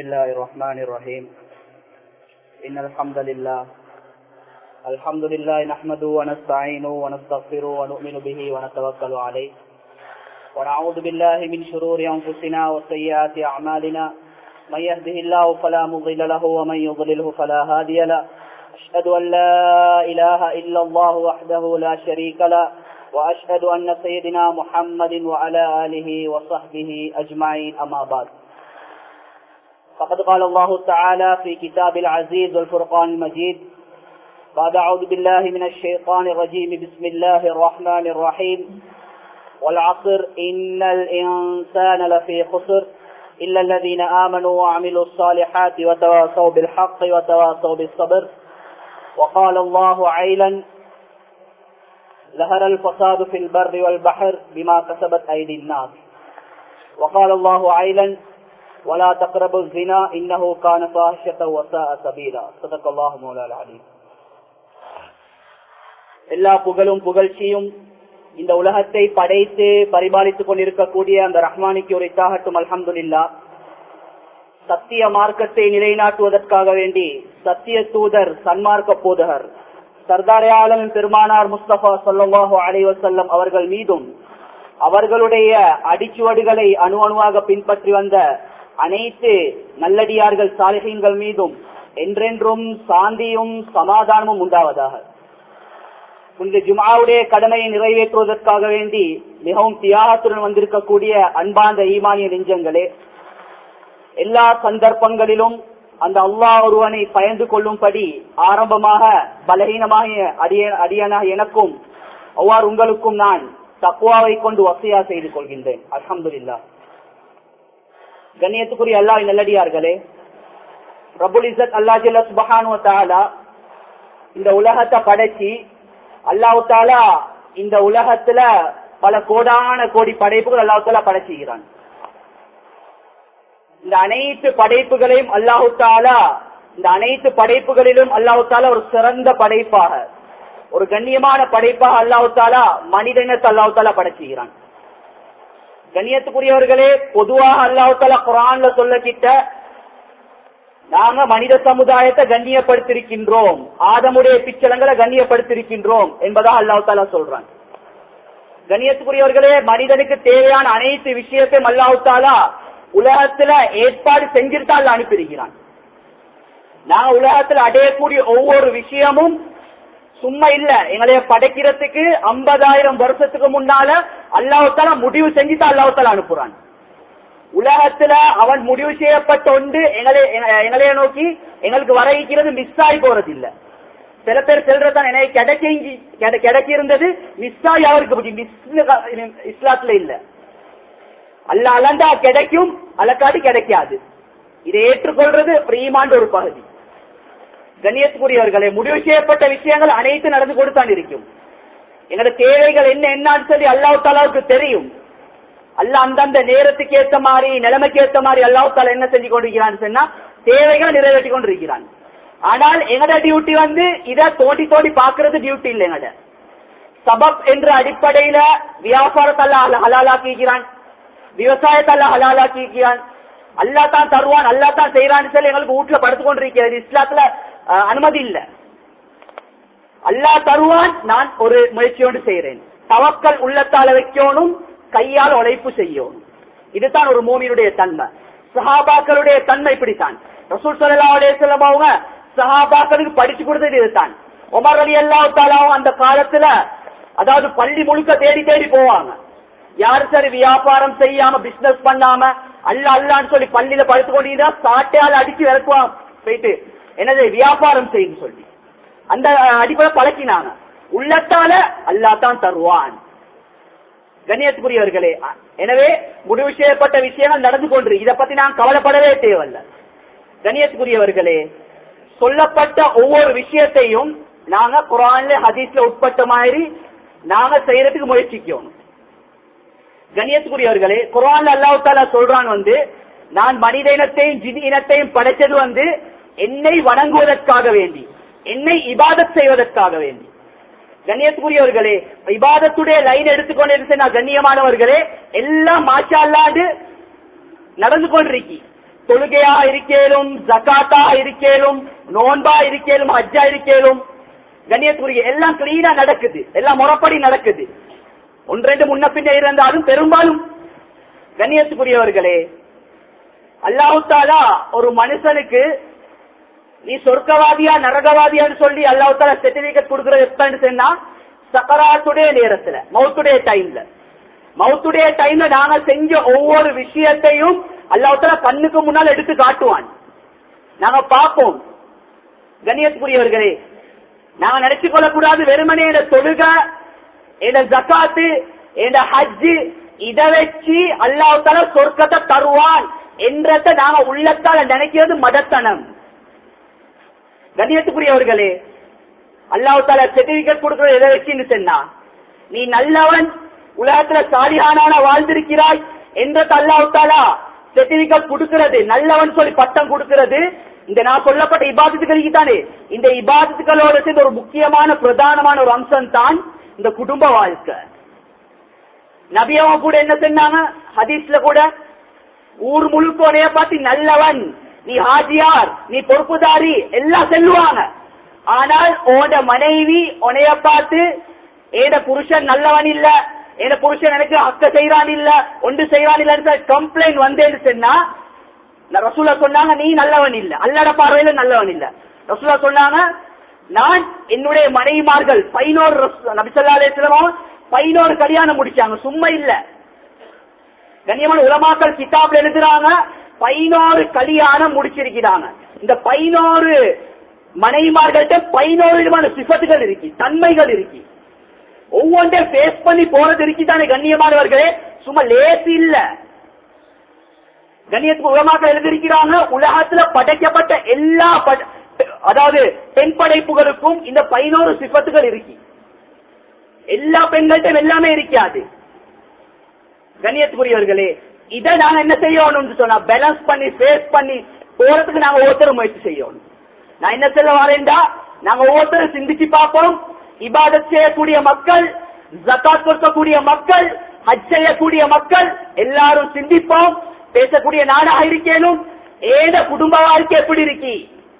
الله الرحمن الرحيم إن الحمد لله الحمد لله نحمده ونستعينه ونستغفره ونؤمن به ونتوكل عليه ونعوذ بالله من شرور أنفسنا وسيئات أعمالنا من يهده الله فلا مضل له ومن يضلله فلا هادي له أشهد أن لا إله إلا الله وحده لا شريك له وأشهد أن سيدنا محمد وعلى آله وصحبه أجمعين أما بعد فقد قال الله تعالى في كتاب العزيز والفرقان المجيد بعد أعوذ بالله من الشيطان الرجيم بسم الله الرحمن الرحيم والعصر إن الإنسان لفي خسر إلا الذين آمنوا وعملوا الصالحات وتواصوا بالحق وتواصوا بالصبر وقال الله عيلا ظهر الفساد في البر والبحر بما كسبت أيدي الناس وقال الله عيلا ولا تقربوا الزنا إنه كان فاحشة وساء سبيلا صدق الله مولا العليم எல்லா புகழும் புகழ்ச்சியும் இந்த உலகத்தை படைத்து பரிபாலித்துக் கொண்டிருக்கக்கூடிய அந்த ரஹ்மானிக்கு உரைத்தாகட்டும் அல்ஹம்துல்லா சத்திய மார்க்கத்தை நிலைநாட்டுவதற்காக வேண்டி சத்திய தூதர் சன்மார்க்க போதகர் சர்தாரே ஆலமின் பெருமானார் முஸ்தபா சொல்லாஹு அலைவசல்லம் அவர்கள் மீதும் அவர்களுடைய அடிச்சுவடுகளை அணு அணுவாக பின்பற்றி வந்த அனைத்து நல்லடியார்கள் சாலிகங்கள் மீதும் என்றென்றும் சாந்தியும் சமாதானமும் உண்டாவதாக இந்த ஜுமாவுடைய கடமையை நிறைவேற்றுவதற்காக வேண்டி மிகவும் தியாகத்துடன் வந்திருக்கக்கூடிய அன்பாந்த ஈமானிய நெஞ்சங்களே எல்லா சந்தர்ப்பங்களிலும் அந்த அல்லாஹ் ஒருவனை பயந்து கொள்ளும்படி ஆரம்பமாக பலகீனமாக அடிய அடியனாக எனக்கும் அவ்வாறு உங்களுக்கும் நான் தக்குவாவை கொண்டு வசையா செய்து கொள்கின்றேன் அலமதுல்லா கண்ணியத்துக்குரிய அல்லா நல்லடியார்களே ரபுல் இசத் அல்லா ஜில்லா சுபஹானு தாலா இந்த உலகத்தை படைச்சி அல்லாஹு தாலா இந்த உலகத்துல பல கோடான கோடி படைப்புகள் அல்லாஹு தாலா படைச்சுகிறான் இந்த அனைத்து படைப்புகளையும் அல்லாஹு தாலா இந்த அனைத்து படைப்புகளிலும் அல்லாஹு தாலா ஒரு சிறந்த படைப்பாக ஒரு கண்ணியமான படைப்பாக அல்லாஹு தாலா மனிதனத்தை அல்லாஹு தாலா படைச்சுகிறான் கண்ணியத்துக்குரியவர்களே பொதுவாக அல்லாஹு தாலா குரான்ல சொல்ல கிட்ட நாங்க மனித சமுதாயத்தை கண்ணியப்படுத்திருக்கின்றோம் ஆதமுடைய பிச்சலங்களை கண்ணியப்படுத்திருக்கின்றோம் என்பதாக அல்லாஹு தாலா சொல்றான் கண்ணியத்துக்குரியவர்களே மனிதனுக்கு தேவையான அனைத்து விஷயத்தையும் அல்லாஹு தாலா உலகத்துல ஏற்பாடு செஞ்சிருந்தா அல்ல அனுப்பியிருக்கிறான் நாங்க உலகத்துல அடையக்கூடிய ஒவ்வொரு விஷயமும் சும்மா இல்ல எங்களைய படைக்கிறதுக்கு ஐம்பதாயிரம் வருஷத்துக்கு முன்னால அல்லாஹால முடிவு செஞ்சுதான் அல்லாஹால அனுப்புறான் உலகத்துல அவன் முடிவு செய்யப்பட்ட ஒன்று எங்களை எங்களைய நோக்கி எங்களுக்கு வர இருக்கிறது மிஸ் ஆகி போறது இல்ல சில பேர் செல்றதான் எனக்கு கிடைக்க கிடைக்க இருந்தது மிஸ் ஆகி அவருக்கு மிஸ் இஸ்லாத்துல இல்ல அல்ல அளந்தா கிடைக்கும் அலக்காடி கிடைக்காது இதை ஏற்றுக்கொள்றது பிரியமாண்ட ஒரு பகுதி கண்ணியத்துக்குரியவர்களே முடிவு செய்யப்பட்ட விஷயங்கள் அனைத்து நடந்து கொடுத்தான் இருக்கும் எங்களோட தேவைகள் என்ன என்னன்னு சொல்லி அல்லாஹு தாலாவுக்கு தெரியும் அல்ல அந்தந்த நேரத்துக்கு ஏத்த மாதிரி நிலைமைக்கு ஏத்த மாதிரி அல்லாஹு தாலா என்ன செஞ்சு கொண்டிருக்கிறான்னு சொன்னா தேவைகளை நிறைவேற்றி கொண்டிருக்கிறான் ஆனால் எங்கட டியூட்டி வந்து இதை தோண்டி தோண்டி பாக்குறது டியூட்டி இல்லை எங்கட சபப் என்ற அடிப்படையில வியாபாரத்தல்ல ஹலாலாக்கிக்கிறான் விவசாயத்தால ஹலாலாக்கிக்கிறான் அல்லா தான் தருவான் அல்லா தான் செய்யறான்னு சொல்லி எங்களுக்கு வீட்டுல படுத்து கொண்டிருக்கிறது இஸ்லாத்துல அனுமதி இல்ல அல்லா தருவான் நான் ஒரு முயற்சியோடு செய்யறேன் தவக்கல் உள்ளத்தால வைக்கணும் கையால் உழைப்பு செய்யணும் இதுதான் ஒரு மூமியினுடைய தன்மை சஹாபாக்களுடைய தன்மை இப்படித்தான் ரசூல் சல்லாவுடைய செல்லம் அவங்க சஹாபாக்களுக்கு படிச்சு கொடுத்தது இதுதான் உமர் அலி அல்லா தாலாவும் அந்த காலத்துல அதாவது பள்ளி முழுக்க தேடி தேடி போவாங்க யாரு சரி வியாபாரம் செய்யாம பிசினஸ் பண்ணாம அல்ல அல்லான்னு சொல்லி பள்ளியில படுத்து கொண்டீங்கன்னா சாட்டையால் அடிச்சு விளக்குவான் போயிட்டு என்னது வியாபாரம் செய்யும் சொல்லி அந்த அடிப்படை பழக்கினாங்க உள்ளத்தால அல்லா தான் தருவான் கண்ணியத்துக்குரியவர்களே எனவே முடிவு செய்யப்பட்ட விஷயங்கள் நடந்து கொண்டு இதை பத்தி நான் கவலைப்படவே தேவையில்ல கண்ணியத்துக்குரியவர்களே சொல்லப்பட்ட ஒவ்வொரு விஷயத்தையும் நாங்க குரான்ல ஹதீஸ்ல உட்பட்ட மாதிரி நாங்க செய்யறதுக்கு முயற்சிக்கணும் கண்ணியத்துக்குரியவர்களே குரான் அல்லாஹு தாலா சொல்றான் வந்து நான் மனித இனத்தையும் ஜிதி இனத்தையும் படைச்சது வந்து என்னை வணங்குவதற்காக வேண்டி என்னை இபாதத் செய்வதற்காக வேண்டி கண்ணியத்துக்குரியவர்களே இபாதத்துடைய லைன் எடுத்துக்கொண்டு கண்ணியமானவர்களே எல்லாம் மாஷா அல்லாண்டு நடந்து கொண்டிருக்கி தொழுகையா இருக்கேலும் ஜக்காத்தா இருக்கேலும் நோன்பா இருக்கேலும் ஹஜ்ஜா இருக்கேலும் கண்ணியத்துக்குரிய எல்லாம் கிளீனா நடக்குது எல்லாம் முறைப்படி நடக்குது ஒன்று ரெண்டு முன்ன பின்ன இருந்தாலும் பெரும்பாலும் கண்ணியத்துக்குரியவர்களே அல்லாஹு தாலா ஒரு மனுஷனுக்கு நீ சொர்க்கவாதியா நரகவாதியான்னு சொல்லி அல்லாஹு தாலா சர்டிபிகேட் கொடுக்கறது எப்பன்னு சொன்னா சக்கராத்துடைய நேரத்துல மௌத்துடைய டைம்ல மௌத்துடைய டைம்ல நாங்க செஞ்ச ஒவ்வொரு விஷயத்தையும் அல்லாஹு தாலா கண்ணுக்கு முன்னால் எடுத்து காட்டுவான் நாங்க பார்ப்போம் கண்ணியத்துக்குரியவர்களே நாங்க நினைச்சு கொள்ளக்கூடாது வெறுமனே என்ற தொழுக என்ற ஜக்காத்து என்ற ஹஜ்ஜு இதை வச்சு அல்லாஹ் தாலா சொர்க்கத்தை தருவான் என்றத நாங்க உள்ளத்தால நினைக்கிறது மதத்தனம் கண்ணியத்துக்குரியவர்களே அல்லாஹ் தாலா சர்டிபிகேட் கொடுக்கறது எதை வச்சுன்னு சொன்னா நீ நல்லவன் உலகத்துல சாலிஹானான வாழ்ந்திருக்கிறாய் என்றது அல்லாஹ் தாலா சர்டிபிகேட் கொடுக்கிறது நல்லவன் சொல்லி பட்டம் கொடுக்கிறது இந்த நான் சொல்லப்பட்ட இபாதத்துகளுக்கு தானே இந்த இபாதத்துகளோட சேர்ந்து ஒரு முக்கியமான பிரதானமான ஒரு அம்சம் தான் இந்த குடும்ப வாழ்க்கை நபியவங்க கூட என்ன சொன்னாங்க ஹதீஸ்ல கூட ஊர் முழுக்க உனைய பார்த்து நல்லவன் நீ ஹாஜியார் நீ பொறுப்புதாரி எல்லாம் சொல்லுவாங்க ஆனால் உன்னோட மனைவி உனைய பார்த்து ஏத புருஷன் நல்லவன் இல்ல ஏத புருஷன் எனக்கு அக்க செய்யறான் இல்ல ஒன்று செய்யறான் இல்ல கம்ப்ளைண்ட் வந்தேன்னு சொன்னா நான் ரசூலா சொன்னாங்க நீ நல்லவன் இல்ல அல்லட பார்வையில நல்லவன் இல்ல ரசூலா சொன்னாங்க நான் என்னுடைய மனைவிமார்கள் பதினோரு ரசூ- நபிசல்லா அலைஹிஸ்ஸலாம் பதினோரு கல்யாணம் முடிச்சாங்க சும்மா இல்ல கண்ணியமான உலமாக்கள் கிதாப்ல எழுதுறாங்க பதினோரு கல்யாணம் முடிச்சிருக்கிறாங்க இந்த பதினோரு மனைவிமார்கள்ட்ட பதினோரு விதமான சிபத்துகள் இருக்கு தன்மைகள் இருக்கு ஒவ்வொன்றையும் ஃபேஸ் பண்ணி போறது இருக்குதானே கண்ணியமானவர்களே சும்மா லேசு இல்ல கண்ணியத்துக்கு உலமாக்கள் எழுதியிருக்கிறாங்க உலகத்துல படைக்கப்பட்ட எல்லா பட- அதாவது பெண் படைப்புகளுக்கும் இந்த பதினோரு சிபத்துகள் இருக்கு எல்லா பெண்கள்கிட்ட எல்லாமே இருக்காது கண்ணியத்துக்குரியவர்களே இதை நாங்க என்ன செய்யணும்னு சொன்னா பேலன்ஸ் பண்ணி ஃபேஸ் பண்ணி போறதுக்கு நாங்க ஒவ்வொருத்தரும் முயற்சி செய்யணும் நான் என்ன சொல்ல வரேன்டா நாங்க ஒவ்வொருத்தரும் சிந்திச்சு பார்ப்போம் இபாதத் செய்யக்கூடிய மக்கள் ஜக்காத் கொடுக்கக்கூடிய மக்கள் ஹஜ் செய்யக்கூடிய மக்கள் எல்லாரும் சிந்திப்போம் பேசக்கூடிய நாடாக இருக்கேனும் ஏத குடும்ப வாழ்க்கை எப்படி இருக்கி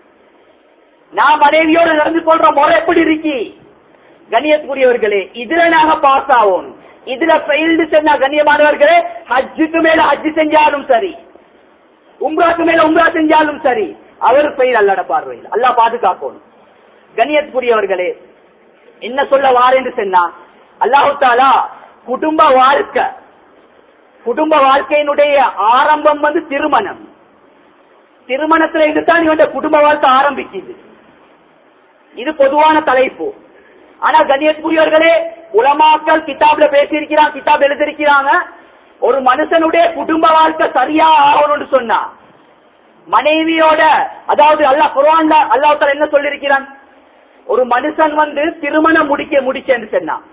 நான் மனைவியோட நடந்து கொள்ற முறை எப்படி இருக்கி கண்ணியத்துக்குரியவர்களே இதுல நாங்க பாஸ் ஆவோம் இதுல ஃபெயில்டு சொன்னா கண்ணியமானவர்களே ஹஜ்ஜுக்கு மேல ஹஜ் செஞ்சாலும் சரி உம்ராக்கு மேல உம்ரா செஞ்சாலும் சரி அவர் ஃபெயில் அல்லட பார்வையில் அல்லாஹ் பாதுகாக்கணும் கண்ணியத்துக்குரியவர்களே என்ன சொல்ல வாரேன்னு சொன்னா அல்லாஹு தாலா குடும்ப வாழ்க்கை குடும்ப வாழ்க்கையினுடைய ஆரம்பம் வந்து திருமணம் திருமணத்துல இதுதான் இவன் குடும்ப வாழ்க்கை ஆரம்பிக்குது இது பொதுவான தலைப்பு ஆனா கண்ணியத்துக்குரியவர்களே உலமாக்கள் கிதாப்ல பேசியிருக்கிறான் கிதாப் எழுதியிருக்கிறாங்க ஒரு மனுஷனுடைய குடும்ப வாழ்க்கை சரியா ஆகணும்னு சொன்னா மனைவியோட அதாவது அல்லாஹ் குர்ஆன்ல அல்லாஹ் தஆலா என்ன சொல்லியிருக்கிறான் ஒரு மனுஷன் வந்து திருமணம் முடிக்க முடிச்சேன்னு சொன்னான்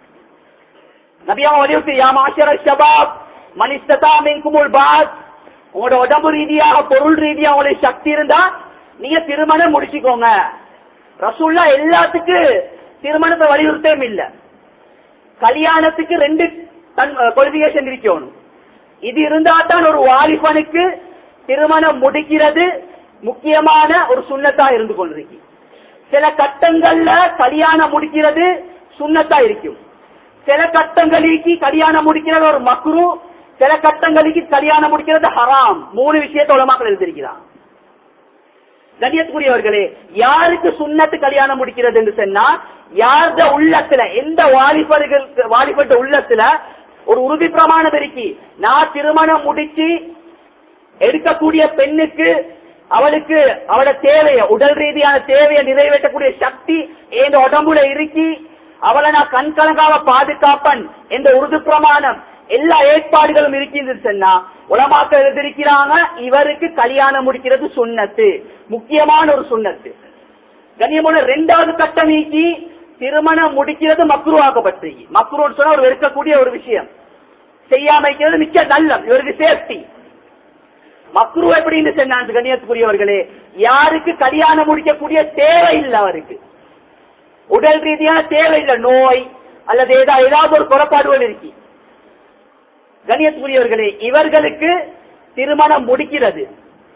நபியா வலியுறுத்தி யா மாஷர ஷபாப் மனிஸ்ததா மின்குமுல் பாத் உங்களோட உடம்பு ரீதியாக பொருள் ரீதியா உங்களுக்கு சக்தி இருந்தா நீங்க திருமணம் முடிச்சுக்கோங்க ரசூல்லா எல்லாத்துக்கு திருமணத்தை வலியுறுத்தவும் இல்ல கல்யாணத்துக்கு ரெண்டு குவாலிபிகேஷன் இருக்கணும் இது இருந்தா தான் ஒரு வாலிபனுக்கு திருமணம் முடிக்கிறது முக்கியமான ஒரு சுண்ணத்தா இருந்து கொண்டிருக்கு சில கட்டங்கள்ல கல்யாணம் முடிக்கிறது சுண்ணத்தா இருக்கும் சில கட்டங்களுக்கு கல்யாணம் முடிக்கிறது ஒரு மக்ரு சில கட்டங்களுக்கு கல்யாணம் முடிக்கிறது ஹராம் மூணு விஷயத்த உலமாக்கள் எழுதியிருக்கிறான் கண்ணியத்துக்குரியவர்களே யாருக்கு சுண்ணத்து கல்யாணம் முடிக்கிறது என்று சொன்னா யார்த உள்ளத்துல எந்த வாலிபர்கள் வாலிபட்ட உள்ளத்துல ஒரு உறுதி பிரமாணம் இருக்கி நான் திருமணம் முடிச்சு எடுக்கக்கூடிய பெண்ணுக்கு அவளுக்கு அவளோட தேவைய உடல் ரீதியான தேவையை நிறைவேற்றக்கூடிய சக்தி என் உடம்புல இருக்கி அவளை நான் கண்கலங்காவ பாதுகாப்பன் என்ற உறுதி பிரமாணம் எல்லா ஏற்பாடுகளும் இருக்கின்றது சொன்னா உலமாக்கள் எழுதியிருக்கிறாங்க இவருக்கு கல்யாணம் முடிக்கிறது சுண்ணத்து முக்கியமான ஒரு சுண்ணத்து கண்ணியமான ரெண்டாவது கட்டம் நீக்கி திருமணம் முடிக்கிறது மக்ருவாக்கப்பட்டு மக்ருன்னு சொன்னா ஒரு வெறுக்கக்கூடிய ஒரு விஷயம் செய்யாம இருக்கிறது மிக்க நல்லம் இவருக்கு சேஃப்டி மக்ரு எப்படின்னு சொன்னான் கண்ணியத்துக்குரியவர்களே யாருக்கு கல்யாணம் முடிக்கக்கூடிய தேவை இல்லை அவருக்கு உடல் ரீதியான தேவை இல்லை நோய் அல்லது ஏதாவது ஏதாவது ஒரு குறைபாடுகள் இருக்கு கண்ணியத்துக்குரியவர்களே இவர்களுக்கு திருமணம் முடிக்கிறது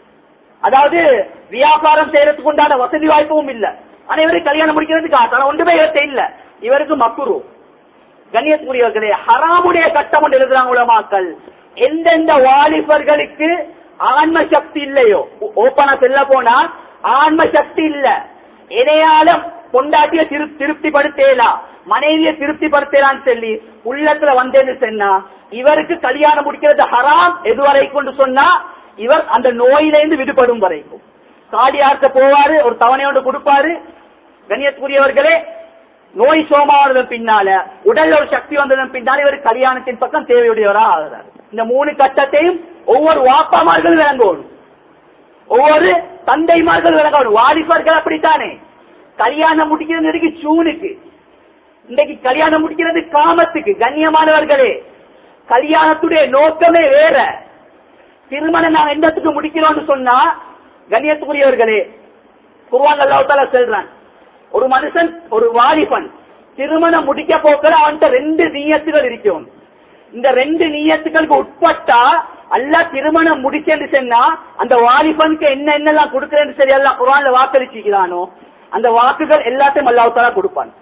அதாவது வியாபாரம் செய்யறதுக்கு உண்டான வசதி வாய்ப்பும் இல்ல ஆனா இவருக்கு கல்யாணம் முடிக்கிறதுக்கு ஆசை ஆனா ஒன்றுமே இவர்கிட்ட இல்ல இவருக்கு மக்குரு கண்ணியத்துக்குரியவர்களே ஹராமுடைய கட்டம் ஒன்று எழுதுறாங்க உலமாக்கள் எந்தெந்த வாலிபர்களுக்கு ஆன்ம சக்தி இல்லையோ ஓப்பனா செல்ல போனா ஆன்ம சக்தி இல்ல இணையாலும் பொண்டாட்டிய திரு திருப்திப்படுத்தலாம் மனைவியை திருப்திப்படுத்தலான்னு சொல்லி உள்ளத்துல வந்தேன்னு சொன்னா இவருக்கு கல்யாணம் முடிக்கிறது ஹராம் எதுவரை கொண்டு சொன்னா இவர் அந்த நோயிலிருந்து விடுபடும் வரைக்கும் காடியார்த்த போவாரு ஒரு தவணையோடு கொடுப்பாரு கண்ணியத்துக்குரியவர்களே நோய் சோமானதன் பின்னால உடல்ல ஒரு சக்தி வந்ததன் பின்னால இவர் கல்யாணத்தின் பக்கம் தேவையுடையவரா ஆகிறார் இந்த மூணு கட்டத்தையும் ஒவ்வொரு வாப்பாமார்கள் விளங்கணும் ஒவ்வொரு தந்தைமார்கள் விளங்கணும் வாலிபர்கள் அப்படித்தானே கல்யாணம் முடிக்கிறது இன்றைக்கு சூனுக்கு இன்றைக்கு கல்யாணம் முடிக்கிறது காமத்துக்கு கண்ணியமானவர்களே கல்யாணத்துடைய நோக்கமே வேற திருமணம் நான் எந்தத்துக்கு முடிக்கிறோம்னு சொன்னா கண்ணியத்துக்குரியவர்களே குருவாங்க அல்லாஹால சொல்றான் ஒரு மனுஷன் ஒரு வாலிபன் திருமணம் முடிக்க போக்கிற அவன்கிட்ட ரெண்டு நீயத்துகள் இருக்கும் இந்த ரெண்டு நீயத்துகளுக்கு உட்பட்டா அல்ல திருமணம் முடிச்சேன்னு சொன்னா அந்த வாலிபனுக்கு என்ன என்னெல்லாம் கொடுக்கிறேன்னு சரி எல்லாம் குரான்ல வாக்களிச்சுக்கிறானோ அந்த வாக்குகள் எல்லாத்தையும் அல்லாஹால கொடுப்பான்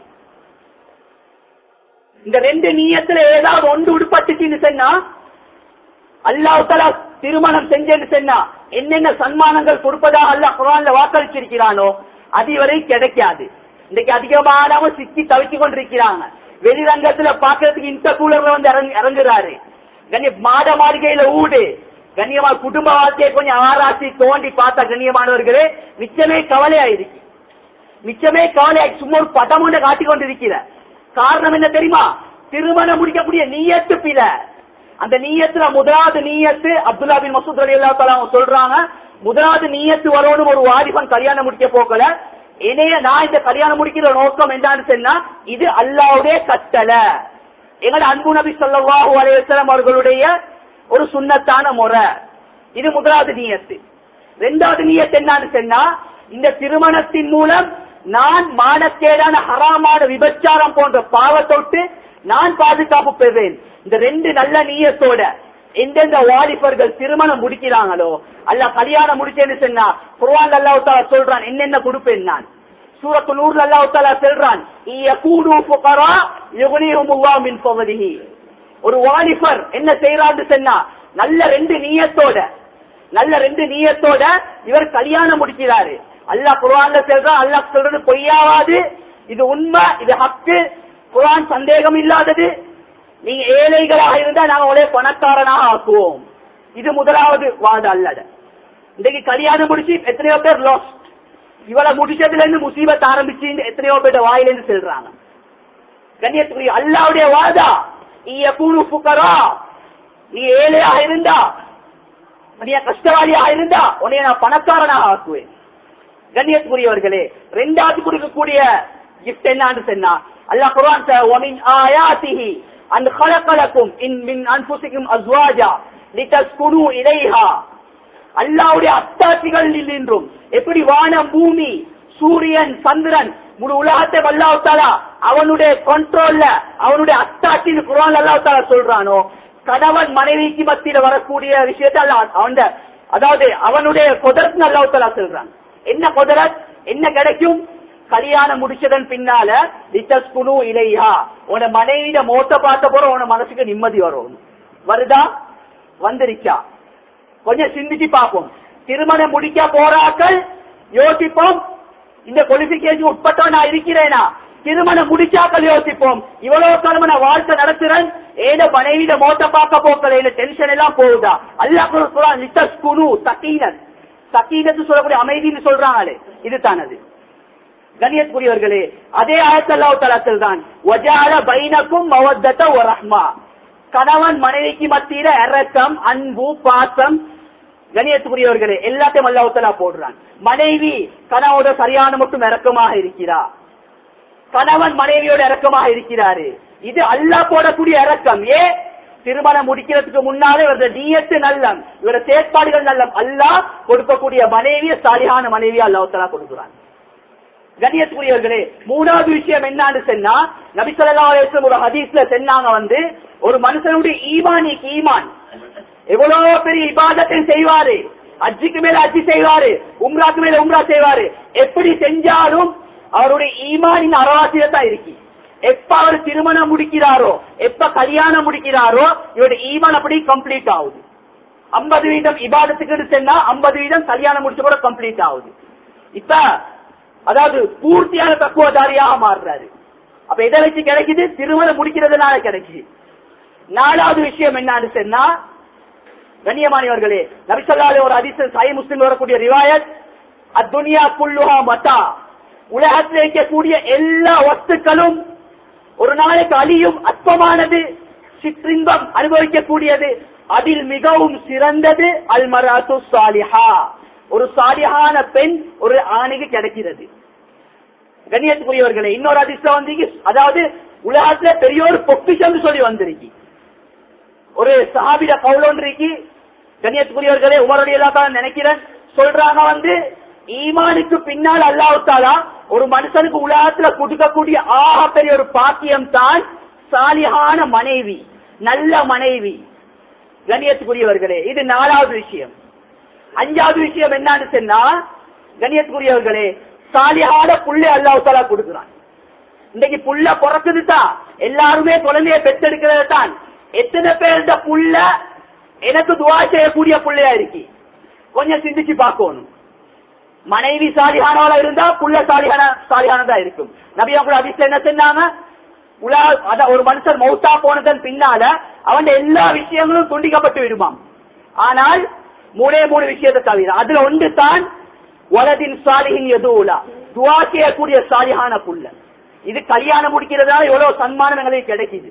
இந்த ரெண்டு நீயத்துல ஏதாவது ஒன்று உட்பட்டுச்சுன்னு சொன்னா அல்லாஹால திருமணம் செஞ்சேன்னு சொன்னா என்னென்ன சன்மானங்கள் கொடுப்பதாக அல்லாஹ் குரான்ல வாக்களிச்சிருக்கிறானோ அதுவரை கிடைக்காது இன்னைக்கு அதிகமானவங்க சிக்கி தவிச்சு கொண்டிருக்கிறாங்க வெளிரங்கத்துல பாக்குறதுக்கு இந்த கூலர்ல வந்து இறங்கு- இறங்குறாரு கண்ணிய மாட மாளிகையில ஊடு கண்ணியமா குடும்ப வாழ்க்கையை கொஞ்சம் ஆராய்ச்சி தோண்டி பார்த்தா கண்ணியமானவர்களே மிச்சமே கவலையாயிருக்கு மிச்சமே கவலையாய் சும்மா ஒரு படம் ஒன்று காட்டிக் கொண்டிருக்கிற காரணம் என்ன தெரியுமா திருமணம் முடிக்கக்கூடிய நீயத்து பில அந்த நீயத்துல முதலாவது நீயத்து அப்துல்லா பின் மசூத் அலி அல்லா சொல்றாங்க முதலாவது நீயத்து வரணும் ஒரு வாலிபன் கல்யாணம் முடிக்க போக்கல இணைய நான் இந்த கல்யாணம் முடிக்கிற நோக்கம் என்னன்னு சொன்னா இது அல்லாவுடைய கட்டளை எங்களோட அன்பு நபி ஸல்லல்லாஹு அலைஹி வஸல்லம் அவர்களுடைய ஒரு சுன்னத்தான முறை இது முதலாவது நீயத்து ரெண்டாவது நீயத்து என்னன்னு சொன்னா இந்த திருமணத்தின் மூலம் நான் மானக்கேடான ஹராமான விபச்சாரம் போன்ற பாவத்தொட்டு நான் பாதுகாப்பு பெறுவேன் இந்த ரெண்டு நல்ல நீயத்தோட எந்தெந்த வாலிபர்கள் திருமணம் முடிக்கிறாங்களோ அல்ல கல்யாணம் முடிச்சேன்னு சொன்னா குர்ஆன் அல்லாஹ் தஆலா சொல்றான் என்னென்ன கொடுப்பேன் நான் சூரத்து நூறுல அல்லாஹ் தஆலா சொல்றான் இயகூனு ஃபுகரா யுக்னிஹுமுல்லாஹு மின் ஃபضலிஹி ஒரு வாலிபர் என்ன செய்யறான்னு சொன்னா நல்ல ரெண்டு நீயத்தோட நல்ல ரெண்டு நீயத்தோட இவர் கல்யாணம் முடிக்கிறாரு அல்லாஹ் குர்ஆன்ல சொல்றான் அல்லாஹ் சொல்றது பொய்யாவாது இது உண்மை இது ஹக்கு குர்ஆன் சந்தேகம் இல்லாதது நீங்க ஏழைகளாக இருந்தா நாங்க உங்களே பணக்காரனாக ஆக்குவோம் இது முதலாவது வாதம் அல்லது இன்னைக்கு கல்யாணம் முடிச்சு எத்தனையோ பேர் லாஸ்ட் இவளை முடிச்சதுல இருந்து முசீபத் ஆரம்பிச்சு எத்தனையோ பேர் வாயில இருந்து செல்றாங்க கண்ணியத்துக்குரிய அல்லாவுடைய வாதா இயக்கூனு புக்கரா நீ ஏழையாக இருந்தா நீ கஷ்டவாளியாக இருந்தா உன்னை நான் பணக்காரனாக ஆக்குவேன் கண்ணியத்துக்குரியவர்களே ரெண்டாவது கொடுக்கக்கூடிய கிஃப்ட் என்னன்னு சொன்னா அல்லாஹ் குர்ஆன் ومن آياته أن خلق لكم إن من أنفسكم أزواجا لتسكنوا إليها அல்லாவுடைய அத்தாட்சிகள் நின்றும் எப்படி வானம் பூமி சூரியன் சந்திரன் முழு உலகத்தை அல்லாஹாலா அவனுடைய கண்ட்ரோல்ல அவனுடைய அத்தாட்சின்னு குரான் அல்லாஹாலா சொல்றானோ கணவன் மனைவிக்கு மத்தியில வரக்கூடிய விஷயத்தை அல்ல அவன் அதாவது அவனுடைய குதிரத்து அல்லாஹாலா சொல்றான் என்ன குதிரத் என்ன கிடைக்கும் கல்யாணம் முடிச்சதன் பின்னால லிட்டஸ் குழு இலையா உன மனைவிட மோட்ட பார்த்த போற உன மனசுக்கு நிம்மதி வரும் வருதா வந்துருச்சா கொஞ்சம் சிந்திச்சு பார்ப்போம் திருமணம் முடிக்க போறாக்கள் யோசிப்போம் இந்த குவாலிபிகேஷன் உட்பட்டவன் நான் இருக்கிறேனா திருமணம் முடிச்சாக்கள் யோசிப்போம் இவ்வளவு காலம் நான் வாழ்க்கை நடத்துறேன் ஏதோ மனைவிட மோட்ட பார்க்க போக்கல இல்ல டென்ஷன் எல்லாம் போகுதா அல்லாஹ் சொல்றான் லிட்டஸ் குழு சக்கீனத் சக்கீனத்து சொல்லக்கூடிய அமைதின்னு சொல்றாங்களே இது தானது கண்ணியத்துக்குரியவர்களே அதே ஆயத்தல்லாஹு தலா சொல்றான் வஜால பைனக்கும் மவத்தத்த ஒரு ரஹ்மா கணவன் மனைவிக்கு மத்தியில இரக்கம் அன்பு பாசம் கணியத்துக்குரியவர்களே எல்லாத்தையும் அல்லாஹ் தஆலா போடுறான் மனைவி கணவோட சரியான மட்டும் இறக்கமாக இருக்கிறா கணவன் மனைவியோட இறக்கமாக இருக்கிறாரு இது அல்லாஹ் போடக்கூடிய இறக்கம் ஏ திருமணம் முடிக்கிறதுக்கு முன்னாலே இவரது நீயத்து நல்லம் இவரது செயற்பாடுகள் நல்லம் அல்லாஹ் கொடுக்கக்கூடிய மனைவிய சாலியான மனைவியா அல்லாஹ் தஆலா கொடுக்குறான் கண்ணியத்துக்குரியவர்களே மூணாவது விஷயம் என்னன்னு சொன்னா நபி ஸல்லல்லாஹு அலைஹி வஸல்லம் ஒரு ஹதீஸ்ல சொன்னாங்க வந்து ஒரு மனுஷனுடைய ஈமானிக்கு ஈமான் எவ்வளவு பெரிய இபாதத்தை செய்வாரு அஜிக்கு மேல அஜி செய்வாரு உம்ராக்கு மேல உம்ரா செய்வாரு எப்படி செஞ்சாலும் அவருடைய ஈமானின் அறவாசியில தான் இருக்கு எப்ப அவர் திருமணம் முடிக்கிறாரோ எப்ப கல்யாணம் முடிக்கிறாரோ இவருடைய ஈமான் அப்படி கம்ப்ளீட் ஆகுது ஐம்பது வீதம் இபாதத்துக்கு சென்னா ஐம்பது வீதம் கல்யாணம் முடிச்ச கூட கம்ப்ளீட் ஆகுது இப்ப அதாவது பூர்த்தியான தக்குவதாரியாக மாறுறாரு அப்ப எதை வச்சு கிடைக்குது திருமணம் முடிக்கிறதுனால கிடைக்குது நாலாவது விஷயம் என்னன்னு சொன்னா கண்ணியமானவர்களே நபிசல்லாலே ஒரு அதிச சாய் முஸ்லிம் வரக்கூடிய ரிவாயத் அத்துனியா குல்லுஹா மத்தா உலகத்தில் இருக்கக்கூடிய எல்லா வஸ்துக்களும் ஒரு நாளைக்கு அழியும் அற்பமானது சிற்றின்பம் அனுபவிக்கக்கூடியது அதில் மிகவும் சிறந்தது அல் மராத்து சாலிஹா ஒரு சாலிஹான பெண் ஒரு ஆணுக்கு கிடைக்கிறது கண்ணியத்துக்குரியவர்களே இன்னொரு அதிர்ஷ்டம் வந்து அதாவது உலகத்துல பெரிய ஒரு பொக்கிஷம் சொல்லி வந்திருக்கு ஒரு சஹாபிட கவுலொன்றைக்கு கண்ணியத்துக்குரியவர்களே உமருடைய நினைக்கிறேன் சொல்றாங்க வந்து ஈமானுக்கு பின்னால் அல்லாவுத்தாலா ஒரு மனுஷனுக்கு உலகத்துல கொடுக்கக்கூடிய ஆக பெரிய ஒரு பாக்கியம் தான் சாலியான மனைவி நல்ல மனைவி கண்ணியத்துக்குரியவர்களே இது நாலாவது விஷயம் அஞ்சாவது விஷயம் என்னன்னு சொன்னா கண்ணியத்துக்குரியவர்களே சாலியான புள்ளை அல்லாவுத்தாலா கொடுக்கிறான் இன்னைக்கு புள்ள பிறக்குது தான் எல்லாருமே குழந்தைய பெற்றெடுக்கிறது தான் எத்தனை பேர் இந்த புள்ள எனக்கு துவா செய்யக்கூடிய புள்ளையா இருக்கு கொஞ்சம் சிந்திச்சு பார்க்கணும் மனைவி சாலியானவளா இருந்தா புள்ள சாலியான சாலியானதா இருக்கும் நபியா கூட அதிசயம் என்ன சொன்னாங்க உலா அத ஒரு மனுஷன் மௌத்தா போனதன் பின்னால அவன் எல்லா விஷயங்களும் துண்டிக்கப்பட்டு விடுமாம் ஆனால் மூணே மூணு விஷயத்தை தவிர அதுல ஒன்று தான் வலதின் சாலிகின் எதுவுலா துவா செய்யக்கூடிய சாலியான புள்ள இது கல்யாணம் முடிக்கிறதால எவ்வளவு சன்மானம் எங்களுக்கு கிடைக்குது